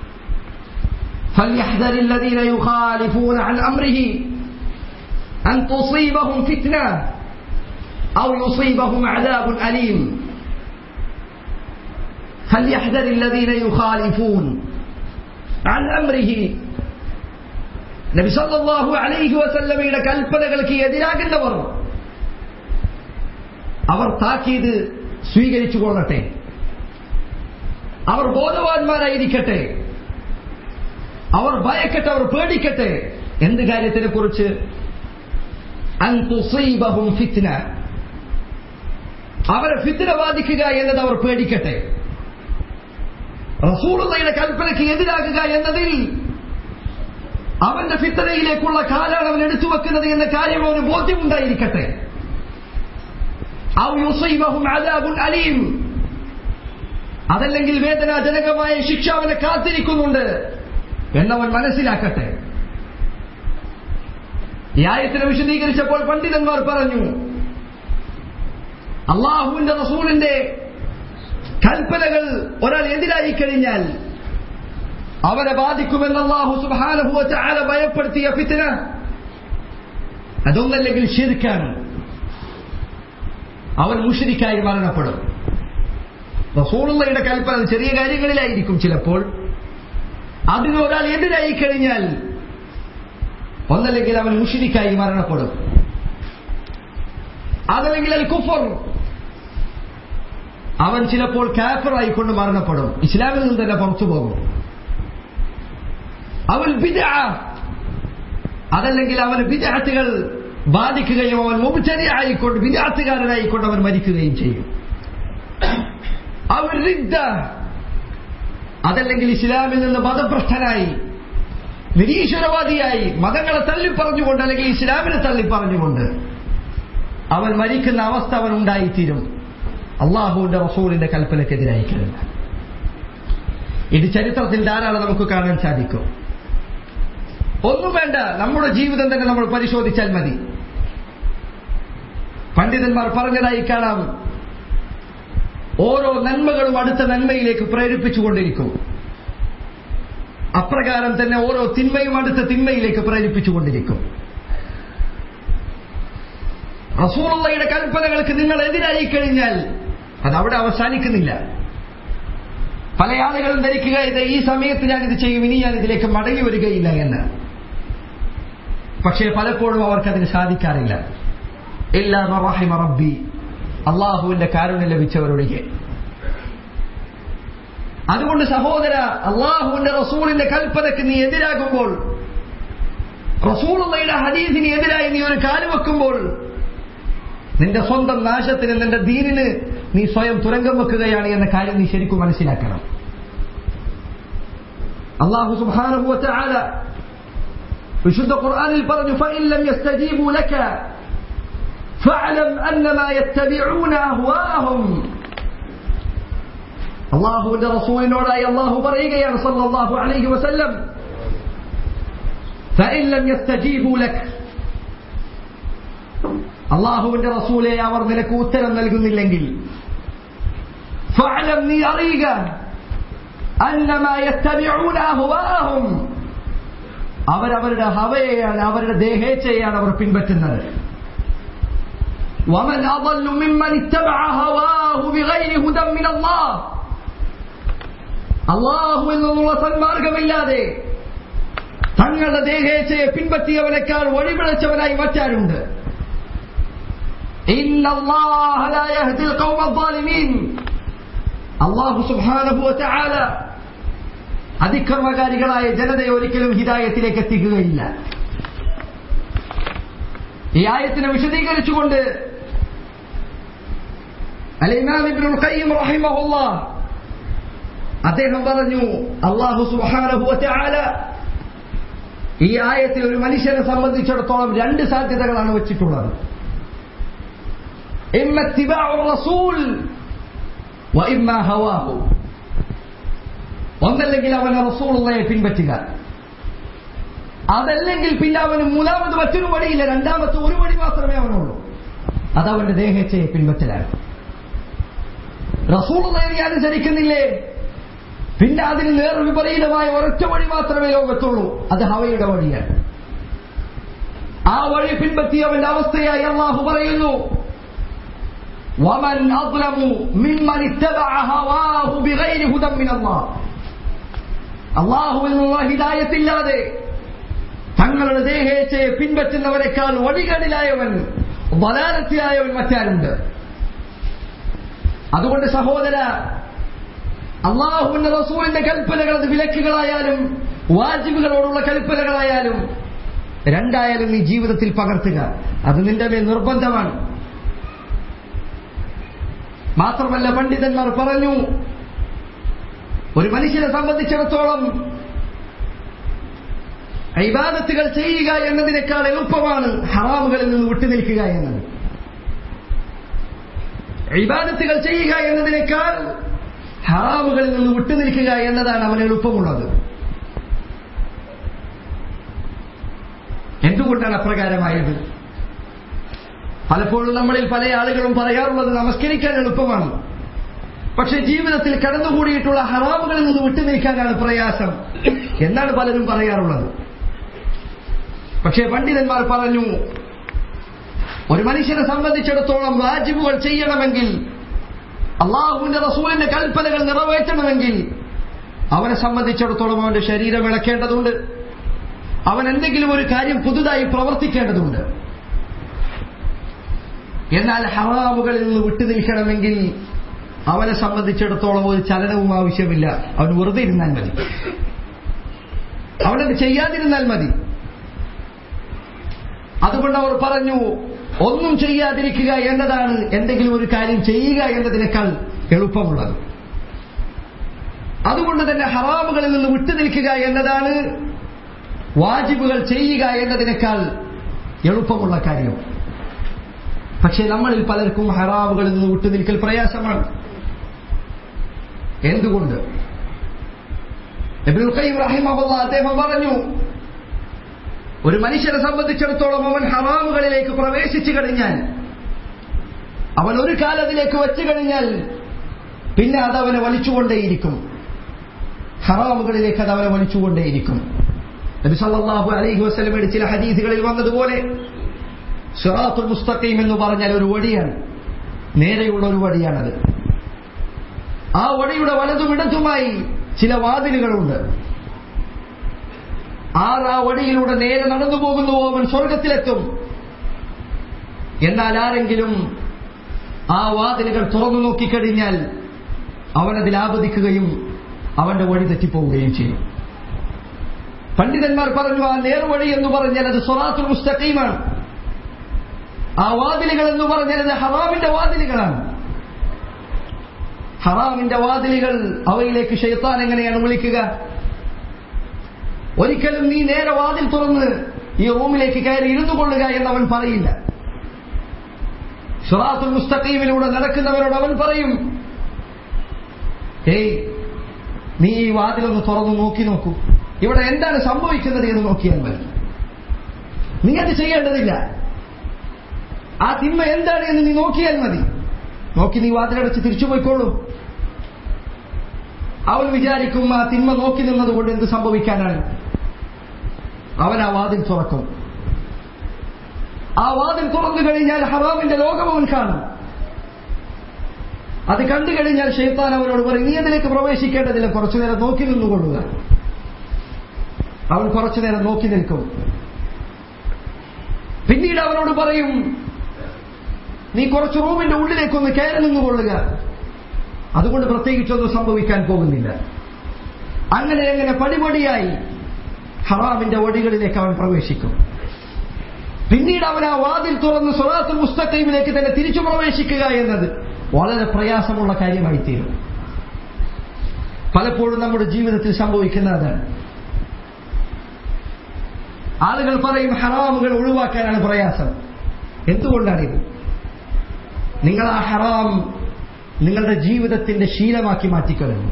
فليحذر الذين يخالفون عن أمره أن تصيبهم فتنة أو يصيبهم عذاب أليم فليحذر الذين يخالفون عن أمره നബി സല്ലല്ലാഹു അലൈഹി വസല്ലമയുടെ കൽപ്പനകൾക്ക് എതിരാകുന്നവർ അവർ താക്കീത് സ്വീകരിച്ചു കൊള്ളട്ടെ അവർ ബോധവാന്മാരായിരിക്കട്ടെ അവർ ഭയക്കട്ടെ അവർ പേടിക്കട്ടെ എന്ത് കാര്യത്തിനെ കുറിച്ച് ഫിത്ന അവരെ ഫിത്ന ബാധിക്കുക എന്നത് അവർ പേടിക്കട്ടെ റസൂളുള്ളയുടെ കൽപ്പനയ്ക്ക് എതിരാകുക എന്നതിൽ അവന്റെ ഫിത്തനയിലേക്കുള്ള കാലാണ് അവൻ എടുത്തു വെക്കുന്നത് എന്ന കാര്യം അവന് ബോധ്യമുണ്ടായിരിക്കട്ടെ ഔ യുസൈബഹും അദാബുൻ അലീം അതല്ലെങ്കിൽ വേദനാജനകമായ ശിക്ഷ അവനെ കാത്തിരിക്കുന്നുണ്ട് എന്നവൻ മനസ്സിലാക്കട്ടെ ഈ ആയത്തിനെ വിശദീകരിച്ചപ്പോൾ പണ്ഡിതന്മാർ പറഞ്ഞു അള്ളാഹുവിന്റെ റസൂലിന്റെ കൽപ്പനകൾ ഒരാൾ എതിരായി കഴിഞ്ഞാൽ അവരെ ബാധിക്കുമെന്ന് അള്ളാഹു സുബാനഹുവ ചാല ഭയപ്പെടുത്തിയ ഫിത്തിന അതൊന്നല്ലെങ്കിൽ ശിർക്കാണ് അവൻ മുഷരിക്കായി മരണപ്പെടും റസൂളുള്ളയുടെ കൽപ്പന ചെറിയ കാര്യങ്ങളിലായിരിക്കും ചിലപ്പോൾ അതിന് ഒരാൾ എതിരായി കഴിഞ്ഞാൽ ഒന്നല്ലെങ്കിൽ അവൻ മുഷിരിക്കായി മരണപ്പെടും അതല്ലെങ്കിൽ അൽ കുഫർ അവൻ ചിലപ്പോൾ കാഫറായി കൊണ്ട് മരണപ്പെടും ഇസ്ലാമിൽ നിന്ന് തന്നെ പുറത്തു പോകും അവൻ ബിദ അതല്ലെങ്കിൽ അവന് ബിദാത്തുകൾ ബാധിക്കുകയും അവൻ മുബിച്ചരിയായിക്കൊണ്ട് ബിദാത്തുകാരനായിക്കൊണ്ട് അവൻ മരിക്കുകയും ചെയ്യും അവൻ റിദ്ദ അതല്ലെങ്കിൽ ഇസ്ലാമിൽ നിന്ന് മതഭ്രഷ്ടനായി നിരീശ്വരവാദിയായി മതങ്ങളെ തള്ളിപ്പറഞ്ഞുകൊണ്ട് അല്ലെങ്കിൽ ഇസ്ലാമിനെ തള്ളിപ്പറഞ്ഞുകൊണ്ട് അവൻ മരിക്കുന്ന അവസ്ഥ അവൻ ഉണ്ടായിത്തീരും അള്ളാഹുവിന്റെ റസൂലിന്റെ കൽപ്പനക്കെതിരായി കഴിഞ്ഞ ഇത് ചരിത്രത്തിൽ ധാരാളം നമുക്ക് കാണാൻ സാധിക്കും ഒന്നും വേണ്ട നമ്മുടെ ജീവിതം തന്നെ നമ്മൾ പരിശോധിച്ചാൽ മതി പണ്ഡിതന്മാർ പറഞ്ഞതായി കാണാം ഓരോ നന്മകളും അടുത്ത നന്മയിലേക്ക് പ്രേരിപ്പിച്ചുകൊണ്ടിരിക്കും അപ്രകാരം തന്നെ ഓരോ തിന്മയും അടുത്ത തിന്മയിലേക്ക് പ്രേരിപ്പിച്ചുകൊണ്ടിരിക്കും റസൂറുള്ളയുടെ കൽപ്പനകൾക്ക് നിങ്ങൾ എതിരായി കഴിഞ്ഞാൽ അത് അവിടെ അവസാനിക്കുന്നില്ല പല ആളുകളും ധരിക്കുക ഇത് ഈ സമയത്ത് ഞാൻ ഇത് ചെയ്യും ഇനി ഞാൻ ഇതിലേക്ക് മടങ്ങി വരികയില്ല എന്ന് പക്ഷേ പലപ്പോഴും അവർക്കതിന് സാധിക്കാറില്ല ഇല്ലാ റഹിമ റബ്ബി അള്ളാഹുവിന്റെ കാരുണ്യം ലഭിച്ചവരൊഴികെ അതുകൊണ്ട് സഹോദര അള്ളാഹുവിന്റെ റസൂലിന്റെ കൽപ്പനക്ക് നീ എതിരാകുമ്പോൾ റസൂളുള്ളയുടെ ഹദീസിന് എതിരായി നീ ഒരു കാല് വെക്കുമ്പോൾ നിന്റെ സ്വന്തം നാശത്തിന് നിന്റെ ദീനിന് നീ സ്വയം തുരങ്കം വെക്കുകയാണ് എന്ന കാര്യം നീ ശരിക്കും മനസ്സിലാക്കണം അള്ളാഹു സുബ്ഹാനഹു വതആല വിശുദ്ധ ഖുർആനിൽ പറഞ്ഞു فإن لم يستجيبوا لك فاعلم أنما يتبعون أهواءهم അള്ളാഹുവിന്റെ റസൂലിനോടായി അള്ളാഹു പറയുകയാണ് സല്ലല്ലാഹു അലൈഹി വസല്ലം فإن لم يستجيبوا لك അള്ളാഹുവിന്റെ റസൂലെ അവർ നിനക്ക് ഉത്തരം നൽകുന്നില്ലെങ്കിൽ فاعلم നീ അറിയുക أنما يتبعون أهواءهم അവരവരുടെ ഹവയെയാണ് അവരുടെ ദേഹേച്ഛയാണ് അവർ പിൻപറ്റുന്നത് ومن أضل ممن اتبع هواه بغير هدى من الله അള്ളാഹു എന്നുള്ള സന്മാർഗമില്ലാതെ തങ്ങളുടെ ദേഹേച്ഛയെ പിൻപറ്റിയവനേക്കാൾ വഴിപിഴച്ചവനായി മറ്റാരുണ്ട് അള്ളാഹു സുബാനഹുല അതിക്രമകാരികളായ ജനതയെ ഒരിക്കലും ഹിതായത്തിലേക്ക് എത്തിക്കുകയില്ല ഈ ആയത്തിനെ വിശദീകരിച്ചുകൊണ്ട് അലിമാമിബ്നുൽ ഖയ്യിം റഹിമഹുല്ലാഹ് അദ്ദേഹം പറഞ്ഞു അള്ളാഹു സുബ്ഹാനഹു വതആല ഈ ആയത്തിൽ ഒരു മനുഷ്യനെ സംബന്ധിച്ചിടത്തോളം രണ്ട് സാധ്യതകളാണ് വെച്ചിട്ടുള്ളത് ഇമ്മ ഇത്തിബാഉ റസൂൽ വഇമ്മ ഹവാഹു ഒന്നല്ലെങ്കിൽ അവനെ റസൂലുള്ളയെ പിൻപറ്റുക അതല്ലെങ്കിൽ പിന്നെ അവന് മൂന്നാമത് മറ്റൊരു വഴിയില്ല രണ്ടാമത്തെ ഒരു വഴി മാത്രമേ അവനുള്ളൂ അത് അവന്റെ ദേഹേച്ഛയെ പിൻപറ്റലാണ് റസൂലുള്ളയെ നീ അനുസരിക്കുന്നില്ലേ പിന്നെ അതിന് നേർ വിപരീതമായ ഒരൊറ്റ വഴി മാത്രമേ ലോകത്തുള്ളൂ അത് ഹവയുടെ വഴിയാണ് ആ വഴി പിൻപറ്റിയവന്റെ അവസ്ഥയായി അള്ളാഹു പറയുന്നു ومن أظلم ممن اتبع هواه بغير هدى من الله അള്ളാഹുവിൽ നിന്നുള്ള ഹിദായത്തില്ലാതെ തങ്ങളുടെ ദേഹേച്ഛയെ പിൻപറ്റുന്നവരെക്കാൾ വഴികളിലായവൻ വലാരത്തിലായവൻ മറ്റാരുണ്ട് അതുകൊണ്ട് സഹോദര അള്ളാഹുവിന്റെ റസൂലിന്റെ കൽപ്പനകൾ അത് വിലക്കുകളായാലും വാജിബുകളോടുള്ള കൽപ്പനകളായാലും രണ്ടായാലും നീ ജീവിതത്തിൽ പകർത്തുക അത് നിന്റെ മേൽ നിർബന്ധമാണ് മാത്രമല്ല പണ്ഡിതന്മാർ പറഞ്ഞു ഒരു മനുഷ്യനെ സംബന്ധിച്ചിടത്തോളം ഇബാദത്തുകൾ ചെയ്യുക എന്നതിനേക്കാൾ എളുപ്പമാണ് ഹറാമുകളിൽ നിന്ന് വിട്ടുനിൽക്കുക എന്നത് ഇബാദത്തുകൾ ചെയ്യുക എന്നതിനേക്കാൾ ഹറാമുകളിൽ നിന്ന് വിട്ടുനിൽക്കുക എന്നതാണ് അവന് എളുപ്പമുള്ളത് എന്തുകൊണ്ടാണ് അപ്രകാരമായത് പലപ്പോഴും നമ്മളിൽ പല ആളുകളും പറയാറുള്ളത് നമസ്കരിക്കാൻ എളുപ്പമാണ് പക്ഷെ ജീവിതത്തിൽ കടന്നുകൂടിയിട്ടുള്ള ഹറാമുകളിൽ നിന്ന് വിട്ടുനിൽക്കാനാണ് പ്രയാസം എന്നാണ് പലരും പറയാറുള്ളത് പക്ഷേ പണ്ഡിതന്മാർ പറഞ്ഞു ഒരു മനുഷ്യനെ സംബന്ധിച്ചിടത്തോളം വാജിബുകൾ ചെയ്യണമെങ്കിൽ അള്ളാഹുവിന്റെ റസൂലിന്റെ കൽപ്പനകൾ നിറവേറ്റണമെങ്കിൽ അവനെ സംബന്ധിച്ചിടത്തോളം അവന്റെ ശരീരം ഇളക്കേണ്ടതുണ്ട് അവൻ എന്തെങ്കിലും ഒരു കാര്യം പുതുതായി പ്രവർത്തിക്കേണ്ടതുണ്ട് എന്നാൽ ഹറാമുകളിൽ നിന്ന് വിട്ടുനിൽക്കണമെങ്കിൽ അവനെ സംബന്ധിച്ചിടത്തോളം ഒരു ചലനവും ആവശ്യമില്ല അവൻ വെറുതെ ഇരുന്നാൽ മതി അവനത് ചെയ്യാതിരുന്നാൽ മതി അതുകൊണ്ട് അവർ പറഞ്ഞു ഒന്നും ചെയ്യാതിരിക്കുക എന്നതാണ് എന്തെങ്കിലും ഒരു കാര്യം ചെയ്യുക എന്നതിനേക്കാൾ എളുപ്പമുള്ളത് അതുകൊണ്ട് തന്നെ ഹറാമുകളിൽ നിന്ന് വിട്ടുനിൽക്കുക എന്നതാണ് വാജിബുകൾ ചെയ്യുക എന്നതിനേക്കാൾ എളുപ്പമുള്ള കാര്യം പക്ഷേ നമ്മളിൽ പലർക്കും ഹറാമുകളിൽ നിന്ന് വിട്ടുനിൽക്കൽ പ്രയാസമാണ് എന്തുകൊണ്ട് ഇബ്നുൽ ഖയ്യിം റഹിമഹുള്ള അദ്ദേഹം പറഞ്ഞു ഒരു മനുഷ്യനെ സംബന്ധിച്ചിടത്തോളം അവൻ ഹറാമുകളിലേക്ക് പ്രവേശിച്ചു കഴിഞ്ഞാൽ അവൻ ഒരു കാലത്തിലേക്ക് വെച്ചു കഴിഞ്ഞാൽ പിന്നെ അത് അവനെ വലിച്ചുകൊണ്ടേയിരിക്കും ഹറാമുകളിലേക്ക് അത് അവനെ വലിച്ചുകൊണ്ടേയിരിക്കും നബി സല്ലല്ലാഹു അലൈഹി വസല്ലമയുടെ ചില ഹദീസുകളിൽ വന്നതുപോലെ സിറാത്തുൽ മുസ്തഖീം എന്ന് പറഞ്ഞാൽ ഒരു വടിയാണ് നേരെയുള്ള ഒരു വടിയാണത് ആ വടിയുടെ വലതും ഇടതുമായി ചില വാതിലുകളുണ്ട് ആർ ആ വടിയിലൂടെ നേരെ നടന്നു പോകുന്നുവോ അവൻ സ്വർഗത്തിലെത്തും എന്നാൽ ആരെങ്കിലും ആ വാതിലുകൾ തുറന്നു നോക്കിക്കഴിഞ്ഞാൽ അവനതിൽ ആപതിക്കുകയും അവന്റെ വഴി തെറ്റിപ്പോവുകയും ചെയ്യും പണ്ഡിതന്മാർ പറഞ്ഞു ആ നേർവഴി എന്ന് പറഞ്ഞാൽ അത് സൊറാത്തുൽ മുസ്തഖീമാണ് ആ വാതിലുകൾ എന്ന് പറഞ്ഞാൽ അത് ഹറാമിന്റെ വാതിലുകളാണ് ഹറാമിന്റെ വാതിലുകൾ അവയിലേക്ക് ഷെയ്ത്താൻ എങ്ങനെയാണ് വിളിക്കുക ഒരിക്കലും നീ നേരെ വാതിൽ തുറന്ന് ഈ റൂമിലേക്ക് കയറി ഇരുന്നു കൊള്ളുക എന്ന് അവൻ പറയില്ല ഷുറാത്തുൽ മുസ്തഖീമിലൂടെ നടക്കുന്നവരോട് അവൻ പറയും ഏയ് നീ ഈ വാതിലൊന്ന് തുറന്നു നോക്കി നോക്കൂ ഇവിടെ എന്താണ് സംഭവിക്കുന്നത് എന്ന് നോക്കിയാൽ മതി നീ അത് ചെയ്യേണ്ടതില്ല ആ തിന്മ എന്താണ് എന്ന് നീ നോക്കിയാൽ മതി നോക്കി നീ വാതിലടച്ച് തിരിച്ചു പോയിക്കോളൂ അവൻ വിചാരിക്കും ആ തിന്മ നോക്കി നിന്നത് കൊണ്ട് എന്ത് സംഭവിക്കാനാണ് അവൻ ആ വാതിൽ തുറക്കും ആ വാതിൽ തുറന്നു കഴിഞ്ഞാൽ ഹറാമിന്റെ ലോകം അവൻ കാണും അത് കണ്ടു കഴിഞ്ഞാൽ ഷെയ്ത്താൻ അവനോട് പറയും നീ അതിലേക്ക് പ്രവേശിക്കേണ്ടതില്ല കുറച്ചു നേരം നോക്കി നിന്നുകൊള്ളുക അവൻ കുറച്ചു നേരം നോക്കി നിൽക്കും പിന്നീട് അവനോട് പറയും നീ കുറച്ച് റൂമിന്റെ ഉള്ളിലേക്കൊന്ന് കയറി നിന്നുകൊള്ളുക അതുകൊണ്ട് പ്രത്യേകിച്ചൊന്നും സംഭവിക്കാൻ പോകുന്നില്ല അങ്ങനെ അങ്ങനെ പടിപടിയായി ഹറാമിന്റെ വടികളിലേക്ക് അവൻ പ്രവേശിക്കും പിന്നീട് അവൻ ആ വാതിൽ തുറന്ന് സ്വലാത്തുൽ മുസ്തഖീമിലേക്ക് തന്നെ തിരിച്ചു പ്രവേശിക്കുക എന്നത് വളരെ പ്രയാസമുള്ള കാര്യമായി തീരും പലപ്പോഴും നമ്മുടെ ജീവിതത്തിൽ സംഭവിക്കുന്ന അതാണ് ആളുകൾ പറയും ഹറാമുകൾ ഒഴിവാക്കാനാണ് പ്രയാസം എന്തുകൊണ്ടാണിത് നിങ്ങൾ ആ ഹറാം നിങ്ങളുടെ ജീവിതത്തിന്റെ ശീലമാക്കി മാറ്റിക്കഴിഞ്ഞു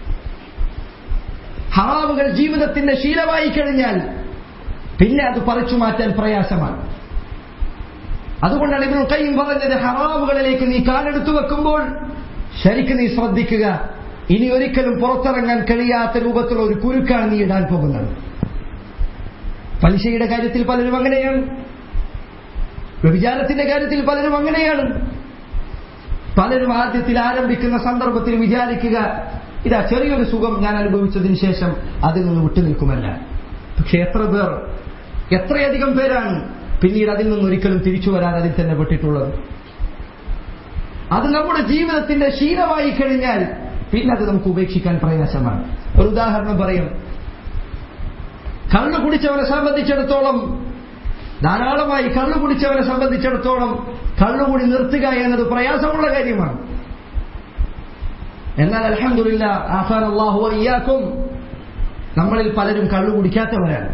ഹറാമുകൾ ജീവിതത്തിന്റെ ശീലമായി കഴിഞ്ഞാൽ പിന്നെ അത് പറിച്ചു മാറ്റാൻ പ്രയാസമാണ് അതുകൊണ്ടാണ് ഇബ്നു ഖയ്യിം പറഞ്ഞത് ഹറാമുകളിലേക്ക് നീ കാലെടുത്തു വെക്കുമ്പോൾ ശരിക്ക് നീ ശ്രദ്ധിക്കുക ഇനി ഒരിക്കലും പുറത്തിറങ്ങാൻ കഴിയാത്ത രൂപത്തിലുള്ള ഒരു കുരുക്കാണ് നീ ഇടാൻ പോകുന്നത് പലിശയുടെ കാര്യത്തിൽ പലരും അങ്ങനെയാണ് വ്യഭിചാരത്തിന്റെ കാര്യത്തിൽ പലരും അങ്ങനെയാണ് പലരും ആദ്യത്തിൽ ആരംഭിക്കുന്ന സന്ദർഭത്തിൽ വിചാരിക്കുക ഇതാ ചെറിയൊരു സുഖം ഞാൻ അനുഭവിച്ചതിന് ശേഷം അതിൽ നിന്ന് വിട്ടുനിൽക്കുമല്ല പക്ഷെ എത്ര പേർ എത്രയധികം പേരാണ് പിന്നീട് അതിൽ നിന്ന് ഒരിക്കലും തിരിച്ചു വരാൻ അതിൽ തന്നെ പെട്ടിട്ടുള്ളത് അത് നമ്മുടെ ജീവിതത്തിന്റെ ശീലമായി കഴിഞ്ഞാൽ പിന്നെ അത് നമുക്ക് ഉപേക്ഷിക്കാൻ പ്രയാസമാണ് ഒരു ഉദാഹരണം പറയും കള്ളു കുടിച്ചവനെ സംബന്ധിച്ചിടത്തോളം ധാരാളമായി കള്ളു കുടിച്ചവനെ സംബന്ധിച്ചിടത്തോളം കള്ളുകൂടി നിർത്തുക എന്നത് പ്രയാസമുള്ള കാര്യമാണ് എന്നാൽ അലഹമില്ല ആഫാൻ അള്ളാഹു അയ്യാക്കും നമ്മളിൽ പലരും കള്ളു കുടിക്കാത്തവരാണ്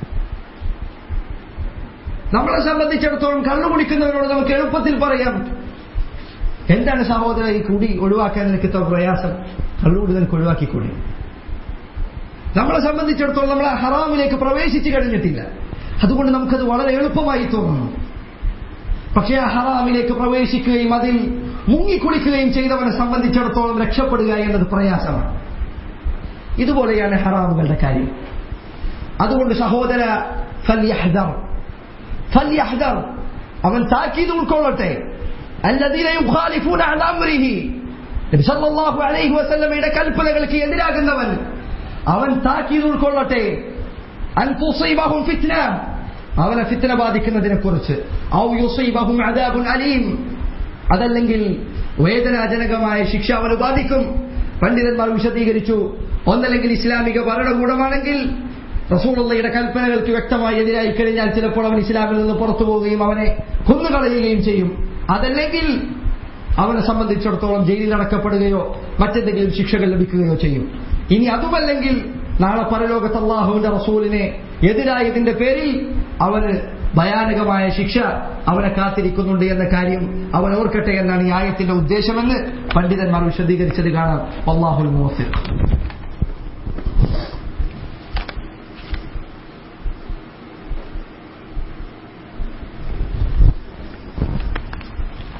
നമ്മളെ സംബന്ധിച്ചിടത്തോളം കള്ളു കുടിക്കുന്നവരോട് നമുക്ക് എളുപ്പത്തിൽ പറയാം എന്താണ് സഹോദര ഈ കുടി ഒഴിവാക്കാൻ നിനക്ക് ഇത്ര പ്രയാസം കള്ളുകൂടി നിനക്ക് ഒഴിവാക്കിക്കൂടി നമ്മളെ സംബന്ധിച്ചിടത്തോളം നമ്മൾ ആ ഹറാമിലേക്ക് പ്രവേശിച്ചു കഴിഞ്ഞിട്ടില്ല അതുകൊണ്ട് നമുക്കത് വളരെ എളുപ്പമായി തോന്നുന്നു പക്ഷേ ആ ഹറാമിലേക്ക് പ്രവേശിക്കുകയും അതിൽ മുങ്ങിക്കുളിക്കുകയും ചെയ്തവനെ സംബന്ധിച്ചിടത്തോളം രക്ഷപ്പെടുക എന്നത് പ്രയാസമാണ് ഇതുപോലെയാണ് ഹറാമുകളുടെ കാര്യം അതുകൊണ്ട് സഹോദര ഫല്യഹ്ദർ ഫല്യഹ്ദർ അവൻ താക്കീത് ഉൾക്കൊള്ളട്ടെ الذين يخالفون عن امره നബി സല്ലല്ലാഹു അലൈഹി വസല്ലമയുടെ കൽപ്പനകൾക്ക് എതിരാകുന്നവൻ അവൻ താക്കീത് ഉൾക്കൊള്ളട്ടെ അൻ തുസീബഹും ഫിത്ന അവനെ ഫിത്ന ബാധിക്കുന്നതിനെ കുറിച്ച് ഔ യുസീബഹും അദാബുൻ അലീം അതല്ലെങ്കിൽ വേദനാജനകമായ ശിക്ഷ അവന് ബാധിക്കും പണ്ഡിതന്മാർ വിശദീകരിച്ചു ഒന്നല്ലെങ്കിൽ ഇസ്ലാമിക ഭരണകൂടമാണെങ്കിൽ റസൂളുള്ളയുടെ കൽപ്പനകൾക്ക് വ്യക്തമായി എതിരായി കഴിഞ്ഞാൽ ചിലപ്പോൾ അവൻ ഇസ്ലാമിൽ നിന്ന് പുറത്തു പോവുകയും അവനെ കൊന്നുകളയുകയും ചെയ്യും അതല്ലെങ്കിൽ അവനെ സംബന്ധിച്ചിടത്തോളം ജയിലിൽ അടക്കപ്പെടുകയോ മറ്റെന്തെങ്കിലും ശിക്ഷകൾ ലഭിക്കുകയോ ചെയ്യും ഇനി അതുമല്ലെങ്കിൽ നാളെ പരലോകത്ത് അള്ളാഹുവിന്റെ റസൂലിനെ എതിരായതിന്റെ പേരിൽ അവന് ഭയാനകമായ ശിക്ഷ അവനെ കാത്തിരിക്കുന്നുണ്ട് എന്ന കാര്യം അവൻ ഓർക്കട്ടെ എന്നാണ് ഈ ആയത്തിന്റെ ഉദ്ദേശമെന്ന് പണ്ഡിതന്മാർ വിശദീകരിച്ചത് കാണാം അള്ളാഹുൽ മുവഫിഖ്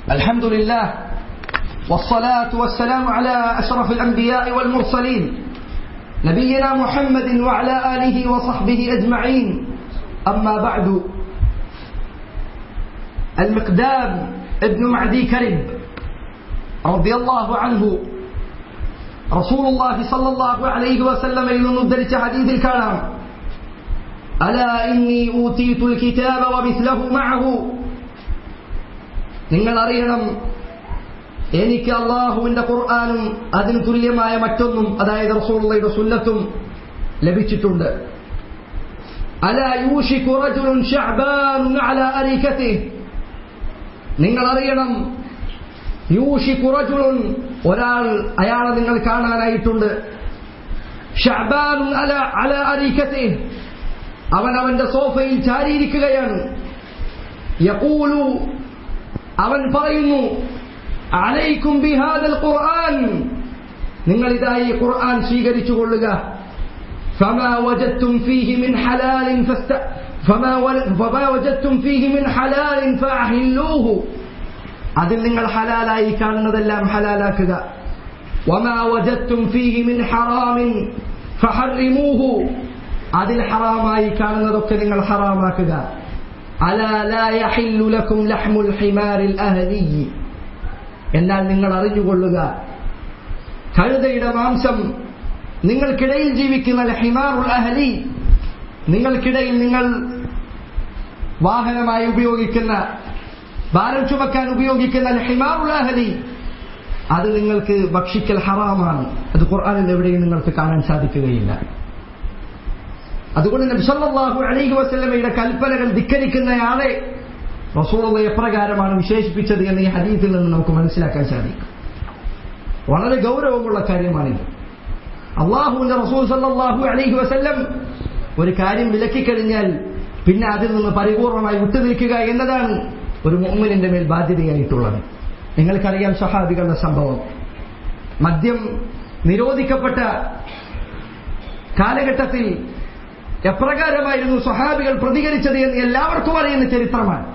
الحمد لله والصلاة والسلام على أشرف الأنبياء والمرسلين نبينا محمد وعلى آله وصحبه أجمعين أما بعد المقدام ابن معدي كرب رضي الله عنه رسول الله صلى الله عليه وسلم يندرج حديث الكلام ألا إني أوتيت الكتاب ومثله معه നിങ്ങൾ അറിയണം എനിക്ക് അള്ളാഹുവിന്റെ ഖുർആാനും അതിന് തുല്യമായ മറ്റൊന്നും അതായത് റസൂലുള്ളയുടെ സുന്നത്തും ലഭിച്ചിട്ടുണ്ട് അല യൂഷികു റജുലുൻ ശഅബാനുൻ അല അരികതിഹി നിങ്ങൾ അറിയണം യൂഷികു റജുലുൻ ഒരാൾ അയാളെ നിങ്ങൾ കാണാനായിട്ടുണ്ട് ഷഅബാനുൻ അല അല അരികതിഹി അവൻ അവന്റെ സോഫയിൽ ചാരിയിരിക്കുകയാണ് യഖൂലു അവൻ പറയുന്നു അലൈക്കും ബിഹാദൽ ഖുർആൻ നിങ്ങൾ ഇതായി ഖുർആൻ സ്വീകരിച്ചു കൊള്ളുക فما وجدتم فيه من حلال فاست فما فما وجدتم فيه من حلال فأحلوه അതിൽ നിങ്ങൾ ഹലാലായി കാണുന്നതെല്ലാം ഹലാലാക്കുക وما وجدتم فيه من حرام فحرموه അതിൽ ഹറാമായി കാണുന്നതൊക്കെ നിങ്ങൾ ഹറാമാക്കുക അലാ ലാ യഹില്ലു ലക്കും ലഹ്മുൽ ഹിമാരിൽ അഹലി എന്നാൽ നിങ്ങൾ അറിഞ്ഞുകൊള്ളുക കഴുതയുടെ മാംസം നിങ്ങൾക്കിടയിൽ ജീവിക്കുന്ന ഹിമാറുൽ അഹലി നിങ്ങൾക്കിടയിൽ നിങ്ങൾ വാഹനമായി ഉപയോഗിക്കുന്ന ഭാരം ചുമക്കാൻ ഉപയോഗിക്കുന്ന ഹിമാറുൽ അഹലി അത് നിങ്ങൾക്ക് ഭക്ഷിക്കൽ ഹറാമാണ് അത് ഖുർആാനിൽ എവിടെയും നിങ്ങൾക്ക് കാണാൻ സാധിക്കുകയില്ല അതുകൊണ്ട് നബ്സല്ലാഹു അലൈഹി വസ്ലമയുടെ കൽപ്പനകൾ ധിക്കരിക്കുന്നയാളെ റസൂള എപ്രകാരമാണ് വിശേഷിപ്പിച്ചത് എന്ന് ഈ ഹദീത്തിൽ നിന്ന് നമുക്ക് മനസ്സിലാക്കാൻ സാധിക്കും വളരെ ഗൗരവമുള്ള കാര്യമാണിത് അള്ളാഹുവിന്റെ റസൂൽ സല്ലാഹു അലൈഹി വസല്ലം ഒരു കാര്യം വിലക്കിക്കഴിഞ്ഞാൽ പിന്നെ അതിൽ നിന്ന് പരിപൂർണമായി വിട്ടുനിൽക്കുക എന്നതാണ് ഒരു മുഹമ്മിനിന്റെ മേൽ ബാധ്യതയായിട്ടുള്ളത് നിങ്ങൾക്കറിയാം സഹാബികളുടെ സംഭവം മദ്യം നിരോധിക്കപ്പെട്ട കാലഘട്ടത്തിൽ എപ്രകാരമായിരുന്നു സ്വഹാബികൾ പ്രതികരിച്ചത് എന്ന് എല്ലാവർക്കും അറിയുന്ന ചരിത്രമാണ്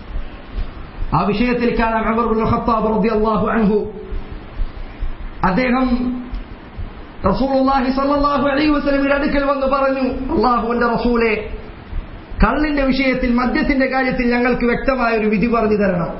ആ വിഷയത്തിൽ കാണാം ഖത്താബ് റളിയല്ലാഹു അൻഹു അദ്ദേഹം റസൂലുള്ളാഹി സ്വല്ലല്ലാഹു അലൈഹി വസല്ലമയുടെ അടുക്കൽ വന്ന് പറഞ്ഞു അള്ളാഹുവിന്റെ റസൂലെ കള്ളിന്റെ വിഷയത്തിൽ മദ്യത്തിന്റെ കാര്യത്തിൽ ഞങ്ങൾക്ക് വ്യക്തമായ ഒരു വിധി പറഞ്ഞു തരണം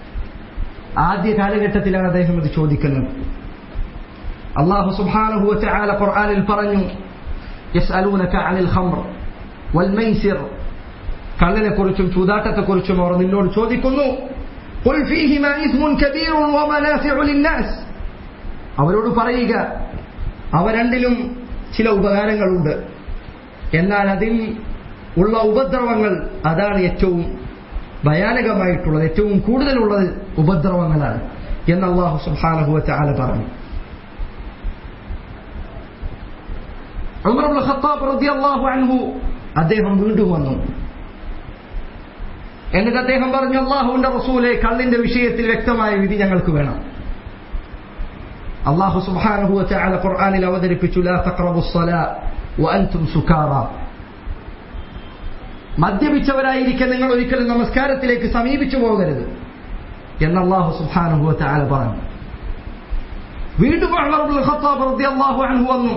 ആദ്യ കാലഘട്ടത്തിലാണ് അദ്ദേഹം ഇത് ചോദിക്കുന്നത് അള്ളാഹു സുബ്ഹാനഹു വതആല ഖുർആനിൽ പറഞ്ഞു യസ്അലൂനക അനിൽ ഖംർ വൽ മൈസിർ കള്ളിനെ കുറിച്ചും ചൂതാട്ടത്തെക്കുറിച്ചും അവർ നിന്നോട് ചോദിക്കുന്നു ഖുൽ ഫീഹിമാ ഇസ്മുൻ കബീറുൻ വമനാഫിഉ ലിന്നാസ് അവരോട് പറയുക അവ രണ്ടിലും ചില ഉപകാരങ്ങളുണ്ട് എന്നാൽ അതിൽ ഉള്ള ഉപദ്രവങ്ങൾ അതാണ് ഏറ്റവും ഭയാനകമായിട്ടുള്ളത് ഏറ്റവും കൂടുതലുള്ളത് ഉപദ്രവങ്ങളാണ് എന്ന് അള്ളാഹു സുബ്ഹാനഹു വതആല പറഞ്ഞു ഉമർ ഇബ്നു ഖത്താബ് റളിയല്ലാഹു അൻഹു അദ്ദേഹം വീണ്ടും വന്നു എന്നിട്ട് അദ്ദേഹം പറഞ്ഞു അള്ളാഹുവിന്റെ റസൂലെ കള്ളിന്റെ വിഷയത്തിൽ വ്യക്തമായ വിധി ഞങ്ങൾക്ക് വേണം അള്ളാഹു സുബ്ഹാനഹു വതആല ഖുർആനിൽ അവതരിപ്പിച്ചു ലാ തഖറബുസ് സ്വലാ വഅൻതും സുകാറ മദ്യപിച്ചവരായിരിക്കെ നിങ്ങൾ ഒരിക്കലും നമസ്കാരത്തിലേക്ക് സമീപിച്ചു പോകരുത് എന്ന് അള്ളാഹു സുബ്ഹാനഹു വതആല പറഞ്ഞു വീണ്ടും ഉമർ ഇബ്നുൽ ഖത്താബ് റളിയല്ലാഹു അൻഹു വന്നു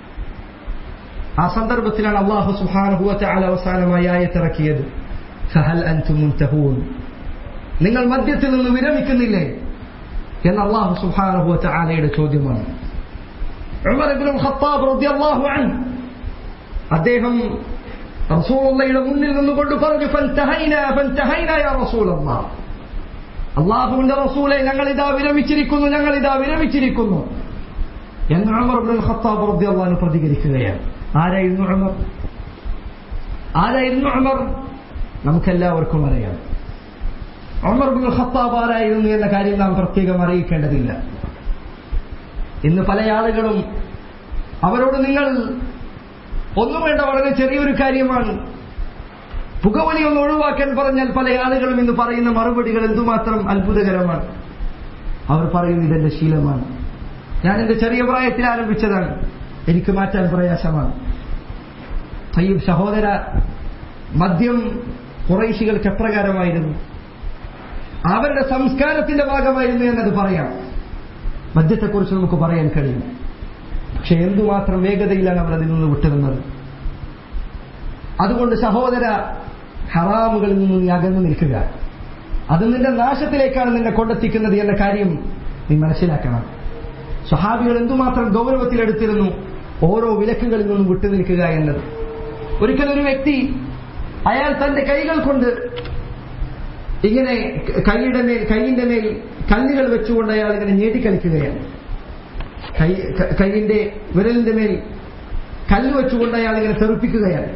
ആ സന്ദർഭത്തിലാണ് അള്ളാഹു സുബ്ഹാനഹു വതആല അവസാനമായി ആയത്തിറക്കിയത് ഫഹൽ അൻതും മുൻതഹൂൻ നിങ്ങൾ മദ്യത്തിൽ നിന്ന് വിരമിക്കുന്നില്ലേ എന്ന് അള്ളാഹു സുബ്ഹാനഹു വതആലയുടെ ചോദ്യമാണ് ഉമർ ഇബ്നുൽ ഖത്താബ് റളിയല്ലാഹു അൻഹു അദ്ദേഹം റസൂലുള്ളയുടെ മുന്നിൽ നിന്നുകൊണ്ട് പറഞ്ഞു ഫൻതഹൈന ഫൻതഹൈന യാ റസൂലല്ലാഹ് അള്ളാഹുവിന്റെ റസൂലെ ഞങ്ങൾ ഇതാ വിരമിച്ചിരിക്കുന്നു ഞങ്ങൾ ഇതാ വിരമിച്ചിരിക്കുന്നു എന്ന് ഉമർ ഇബ്നുൽ ഖത്താബ് റളിയല്ലാഹു അൻഹു പ്രതികരിക്കുകയാണ് ആരായിരുന്നു ഉമർ ആരായിരുന്നു ഉമർ നമുക്കെല്ലാവർക്കും അറിയാം ഉമർ ബിൻ ഖത്താബ് ആരായിരുന്നു എന്ന കാര്യം നാം പ്രത്യേകം അറിയിക്കേണ്ടതില്ല ഇന്ന് പല ആളുകളും അവരോട് നിങ്ങൾ ഒന്നും വേണ്ട വളരെ ചെറിയൊരു കാര്യമാണ് പുകവലി ഒന്ന് ഒഴിവാക്കാൻ പറഞ്ഞാൽ പല ആളുകളും ഇന്ന് പറയുന്ന മറുപടികൾ എന്തുമാത്രം അത്ഭുതകരമാണ് അവർ പറയുന്നത് ഇതെന്റെ ശീലമാണ് ഞാൻ എന്റെ ചെറിയ പ്രായത്തിൽ ആരംഭിച്ചതാണ് എനിക്ക് മാറ്റാൻ പ്രയാസമാണ് തയ്യബ് സഹോദര മദ്യം കുറേശികൾക്ക് എപ്രകാരമായിരുന്നു അവരുടെ സംസ്കാരത്തിന്റെ ഭാഗമായിരുന്നു എന്നത് പറയാം മദ്യത്തെക്കുറിച്ച് നമുക്ക് പറയാൻ കഴിയും പക്ഷെ എന്തുമാത്രം വേഗതയിലാണ് അവർ അതിൽ നിന്ന് വിട്ടുനിന്നത് അതുകൊണ്ട് സഹോദര ഹറാമുകളിൽ നിന്ന് നീ അകന്നു നിൽക്കുക അത് നിന്റെ നാശത്തിലേക്കാണ് നിന്നെ കൊണ്ടെത്തിക്കുന്നത് എന്ന കാര്യം നീ മനസ്സിലാക്കണം സ്വഹാബികൾ എന്തുമാത്രം ഗൗരവത്തിലെടുത്തിരുന്നു ഓരോ വിലക്കുകളിൽ നിന്നും വിട്ടുനിൽക്കുക എന്നത് ഒരിക്കൽ ഒരു വ്യക്തി അയാൾ തന്റെ കൈകൾ കൊണ്ട് ഇങ്ങനെ കൈയുടെ മേൽ കൈയിന്റെ മേൽ കല്ലുകൾ വെച്ചുകൊണ്ട് അയാൾ ഇങ്ങനെ ഞേട്ടിക്കളിക്കുകയാണ് കൈ ക- കൈയിന്റെ വിരലിന്റെ മേൽ കല്ല് വെച്ചുകൊണ്ട് അയാൾ ഇങ്ങനെ തെറിപ്പിക്കുകയാണ്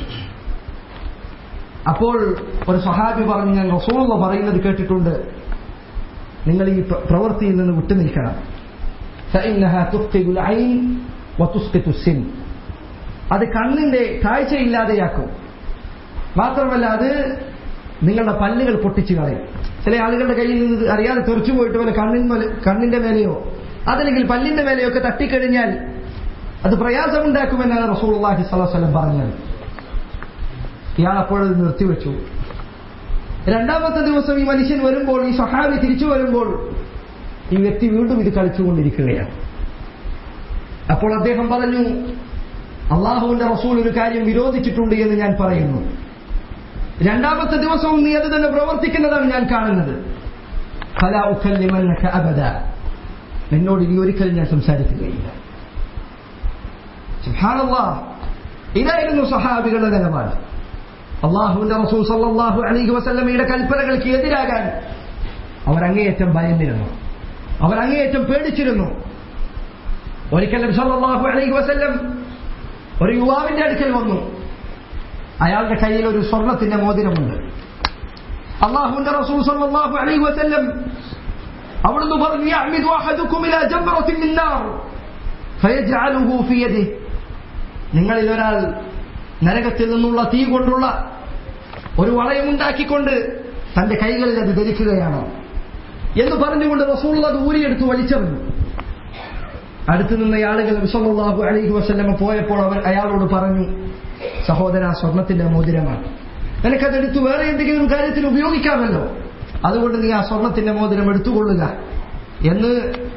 അപ്പോൾ ഒരു സഹാബി പറഞ്ഞു ഞാൻ റസൂള്ള പറയുന്നത് കേട്ടിട്ടുണ്ട് നിങ്ങൾ ഈ പ്ര- പ്രവൃത്തിയിൽ നിന്ന് വിട്ടുനിൽക്കണം فإنها تفقد العين وتسقط السن അത് കണ്ണിന്റെ കാഴ്ചയില്ലാതെയാക്കും മാത്രമല്ല അത് നിങ്ങളുടെ പല്ലുകൾ പൊട്ടിച്ചു കളയും ചില ആളുകളുടെ കയ്യിൽ നിന്ന് ഇത് അറിയാതെ തെറിച്ചു പോയിട്ട് വല്ല കണ്ണിൻ മേലെ- കണ്ണിന്റെ മേലെയോ അതല്ലെങ്കിൽ പല്ലിന്റെ മേലെയോ ഒക്കെ തട്ടിക്കഴിഞ്ഞാൽ അത് പ്രയാസമുണ്ടാക്കുമെന്നാണ് റസൂൽ അള്ളാഹി സ്വലം പറഞ്ഞത് ഇയാൾ അപ്പോഴത് നിർത്തിവെച്ചു രണ്ടാമത്തെ ദിവസം ഈ മനുഷ്യൻ വരുമ്പോൾ ഈ സഹാബി തിരിച്ചു വരുമ്പോൾ ഈ വ്യക്തി വീണ്ടും ഇത് കളിച്ചുകൊണ്ടിരിക്കുകയാണ് അപ്പോൾ അദ്ദേഹം പറഞ്ഞു അള്ളാഹുവിന്റെ റസൂൽ ഒരു കാര്യം വിരോധിച്ചിട്ടുണ്ട് എന്ന് ഞാൻ പറയുന്നു രണ്ടാമത്തെ ദിവസവും നീ അത് തന്നെ പ്രവർത്തിക്കുന്നതാണ് ഞാൻ കാണുന്നത് ഫലാ ഉക്കല്ലിമന്നക അബദ എന്നോട് ഇനി ഒരിക്കലും ഞാൻ സംസാരിക്കുകയില്ല സുബ്ഹാനല്ലാഹ് ഇതായിരുന്നു സഹാബികളുടെ നിലപാട് അള്ളാഹുവിന്റെ റസൂൽ സല്ലല്ലാഹു അലൈഹി വസല്ലമയുടെ കൽപ്പനകൾക്ക് എതിരാകാൻ അവർ അങ്ങേയറ്റം ഭയന്നിരുന്നു അവർ അങ്ങേയറ്റം പേടിച്ചിരുന്നു ഒരിക്കൽ നബി സല്ലല്ലാഹു അലൈഹി വസല്ലം ഒരു യുവാവിന്റെ അടുക്കൽ വന്നു അയാളുടെ കയ്യിൽ ഒരു സ്വർണത്തിന്റെ മോതിരമുണ്ട് അള്ളാഹുവിന്റെ റസൂൽ സല്ലല്ലാഹു അലൈഹി വസല്ലം അവിടുന്ന് പറഞ്ഞു يعمد أحدكم إلى جمرة من نار فيجعله في يده നിങ്ങളിൽ ഒരാൾ നരകത്തിൽ നിന്നുള്ള തീ കൊണ്ടുള്ള ഒരു വളയമുണ്ടാക്കിക്കൊണ്ട് തന്റെ കൈകളിൽ അത് ധരിക്കുകയാണോ എന്ന് പറഞ്ഞുകൊണ്ട് റസൂൾ അത് ഊരിയെടുത്ത് വലിച്ചെറിഞ്ഞു അടുത്തു നിന്ന ആളുകൾ വിസല്ലാഹു അലൈഹി വസല്ലമ പോയപ്പോൾ അവർ അയാളോട് പറഞ്ഞു സഹോദര സ്വർണത്തിന്റെ മോതിരമാണ് നിനക്കതെടുത്ത് വേറെ എന്തെങ്കിലും കാര്യത്തിൽ ഉപയോഗിക്കാമല്ലോ അതുകൊണ്ട് നീ ആ സ്വർണത്തിന്റെ മോതിരം എടുത്തുകൊള്ളുക എന്ന്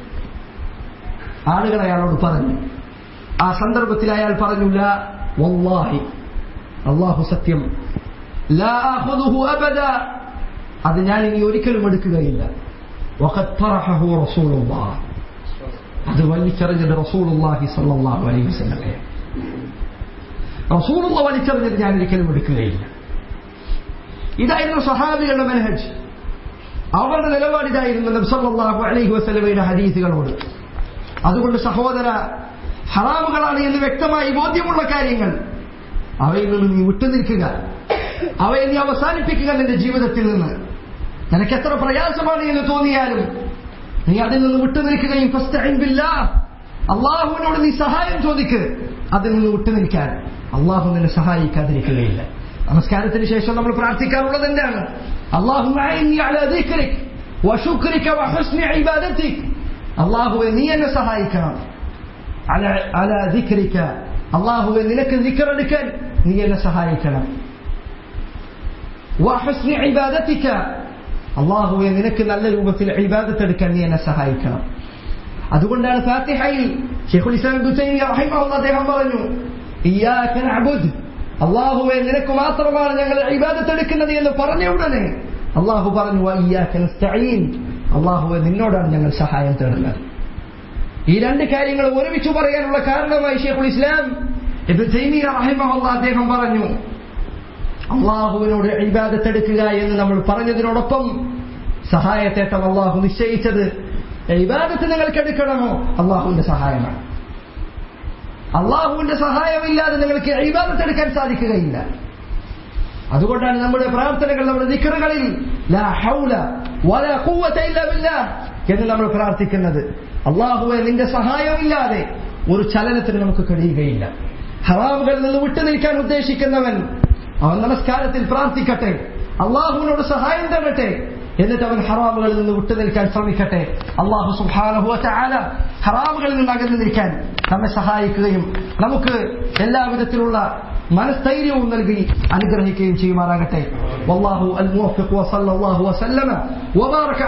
ആളുകൾ അയാളോട് പറഞ്ഞു ആ സന്ദർഭത്തിൽ അയാൾ പറഞ്ഞു ലാ വല്ലാഹി അള്ളാഹു സത്യം ലാ ആഖുദുഹു അബദ അത് ഞാൻ ഇനി ഒരിക്കലും എടുക്കുകയില്ല വഖദ് തറഹഹു റസൂലുള്ളാഹ് അത് വലിച്ചെറിഞ്ഞത് റസൂലുള്ളാഹി സ്വല്ലല്ലാഹു അലൈഹി വസല്ലമയെ റസൂലുള്ള വലിച്ചെറിഞ്ഞത് ഞാൻ ഒരിക്കലും എടുക്കുകയില്ല ഇതായിരുന്നു സഹാബികളുടെ മനഹജ് അവരുടെ നിലപാട് ഇതായിരുന്നു നബി സല്ലല്ലാഹു അലൈഹി വസല്ലമയുടെ ഹദീസുകളോട് അതുകൊണ്ട് സഹോദര ഹറാമുകളാണ് എന്ന് വ്യക്തമായി ബോധ്യമുള്ള കാര്യങ്ങൾ അവയിൽ നിന്ന് നീ വിട്ടുനിൽക്കുക അവയെ നീ അവസാനിപ്പിക്കുക നിന്റെ ജീവിതത്തിൽ നിന്ന് നിനക്ക് എത്ര പ്രയാസമാണ് എന്ന് തോന്നിയാലും നീ അതിൽ നിന്ന് വിട്ടുനിൽക്കുകയും ഫസ്തഈൻ ബില്ലാഹ് അള്ളാഹുവിനോട് നീ സഹായം ചോദിക്ക് അതിൽ നിന്ന് വിട്ടുനിൽക്കാൻ അള്ളാഹു നിന്നെ സഹായിക്കാതിരിക്കുകയില്ല നമസ്കാരത്തിന് ശേഷം നമ്മൾ പ്രാർത്ഥിക്കാറുള്ളത് എന്താണ് അള്ളാഹുവെ നീ എന്നെ സഹായിക്കണം അല ദിക്രിക്ക അള്ളാഹുവെ നിനക്ക് ദിക്കറെടുക്കാൻ നീ എന്നെ സഹായിക്കണം വഹസ്നി ഇബാദത്തിക്ക അള്ളാഹുവെ നിനക്ക് നല്ല രൂപത്തിൽ ഇബാദത്ത് എടുക്കാൻ നീ എന്നെ സഹായിക്കണം അതുകൊണ്ടാണ് ഫാത്തിഹയിൽ ഷെയ്ഖുൽ ഇസ്ലാം ഇബ്നു തൈമിയ റഹിമഹുല്ലാഹ് അദ്ദേഹം പറഞ്ഞു ഇയ്യാക നഅബുദ് അള്ളാഹുവെ നിനക്ക് മാത്രമാണ് ഞങ്ങൾ ഇബാദത്ത് എടുക്കുന്നത് എന്ന് പറഞ്ഞ ഉടനെ അള്ളാഹു പറഞ്ഞു വയ്യാക നസ്തഈൻ അള്ളാഹുവെ നിന്നോടാണ് ഞങ്ങൾ സഹായം തേടുന്നത് ഈ രണ്ട് കാര്യങ്ങൾ ഒരുമിച്ച് പറയാനുള്ള കാരണമായി ഷെയ്ഖുൽ ഇസ്ലാം ഇബ്നു തൈമിയ റഹിമഹുല്ലാഹ് അദ്ദേഹം പറഞ്ഞു അള്ളാഹുവിനോട് ഇബാദത്ത് എടുക്കുക എന്ന് നമ്മൾ പറഞ്ഞതിനോടൊപ്പം സഹായത്തേട്ടം അള്ളാഹു നിശ്ചയിച്ചത് ഇബാദത്ത് നിങ്ങൾക്ക് എടുക്കണമോ അള്ളാഹുവിന്റെ സഹായമാണ് അള്ളാഹുവിന്റെ സഹായമില്ലാതെ നിങ്ങൾക്ക് ഇബാദത്ത് എടുക്കാൻ സാധിക്കുകയില്ല അതുകൊണ്ടാണ് നമ്മുടെ പ്രാർത്ഥനകൾ നമ്മുടെ നിക്കറുകളിൽ ലാ ഹൗല വലാ ഖുവത ഇല്ലാ ബില്ലാഹ് എന്ന് നമ്മൾ പ്രാർത്ഥിക്കുന്നത് അള്ളാഹുവെ നിന്റെ സഹായമില്ലാതെ ഒരു ചലനത്തിന് നമുക്ക് കഴിയുകയില്ല ഹറാമുകളിൽ നിന്ന് വിട്ടുനിൽക്കാൻ ഉദ്ദേശിക്കുന്നവൻ അവൻ നമസ്കാരത്തിൽ പ്രാർത്ഥിക്കട്ടെ അള്ളാഹുവിനോട് സഹായം തേടട്ടെ എന്നിട്ട് അവൻ ഹറാമുകളിൽ നിന്ന് വിട്ടുനിൽക്കാൻ ശ്രമിക്കട്ടെ അള്ളാഹു സുഹാനഹുവ ചാല ഹറാമുകളിൽ നിന്ന് അകന്നു നിൽക്കാൻ നമ്മെ സഹായിക്കുകയും നമുക്ക് എല്ലാവിധത്തിലുള്ള മനസ്ഥൈര്യവും നൽകി അനുഗ്രഹിക്കുകയും ചെയ്യുമാറാകട്ടെ വല്ലാഹു അൽ മുവഫിഖ് വസല്ലല്ലാഹു വസല്ലമ വബാറക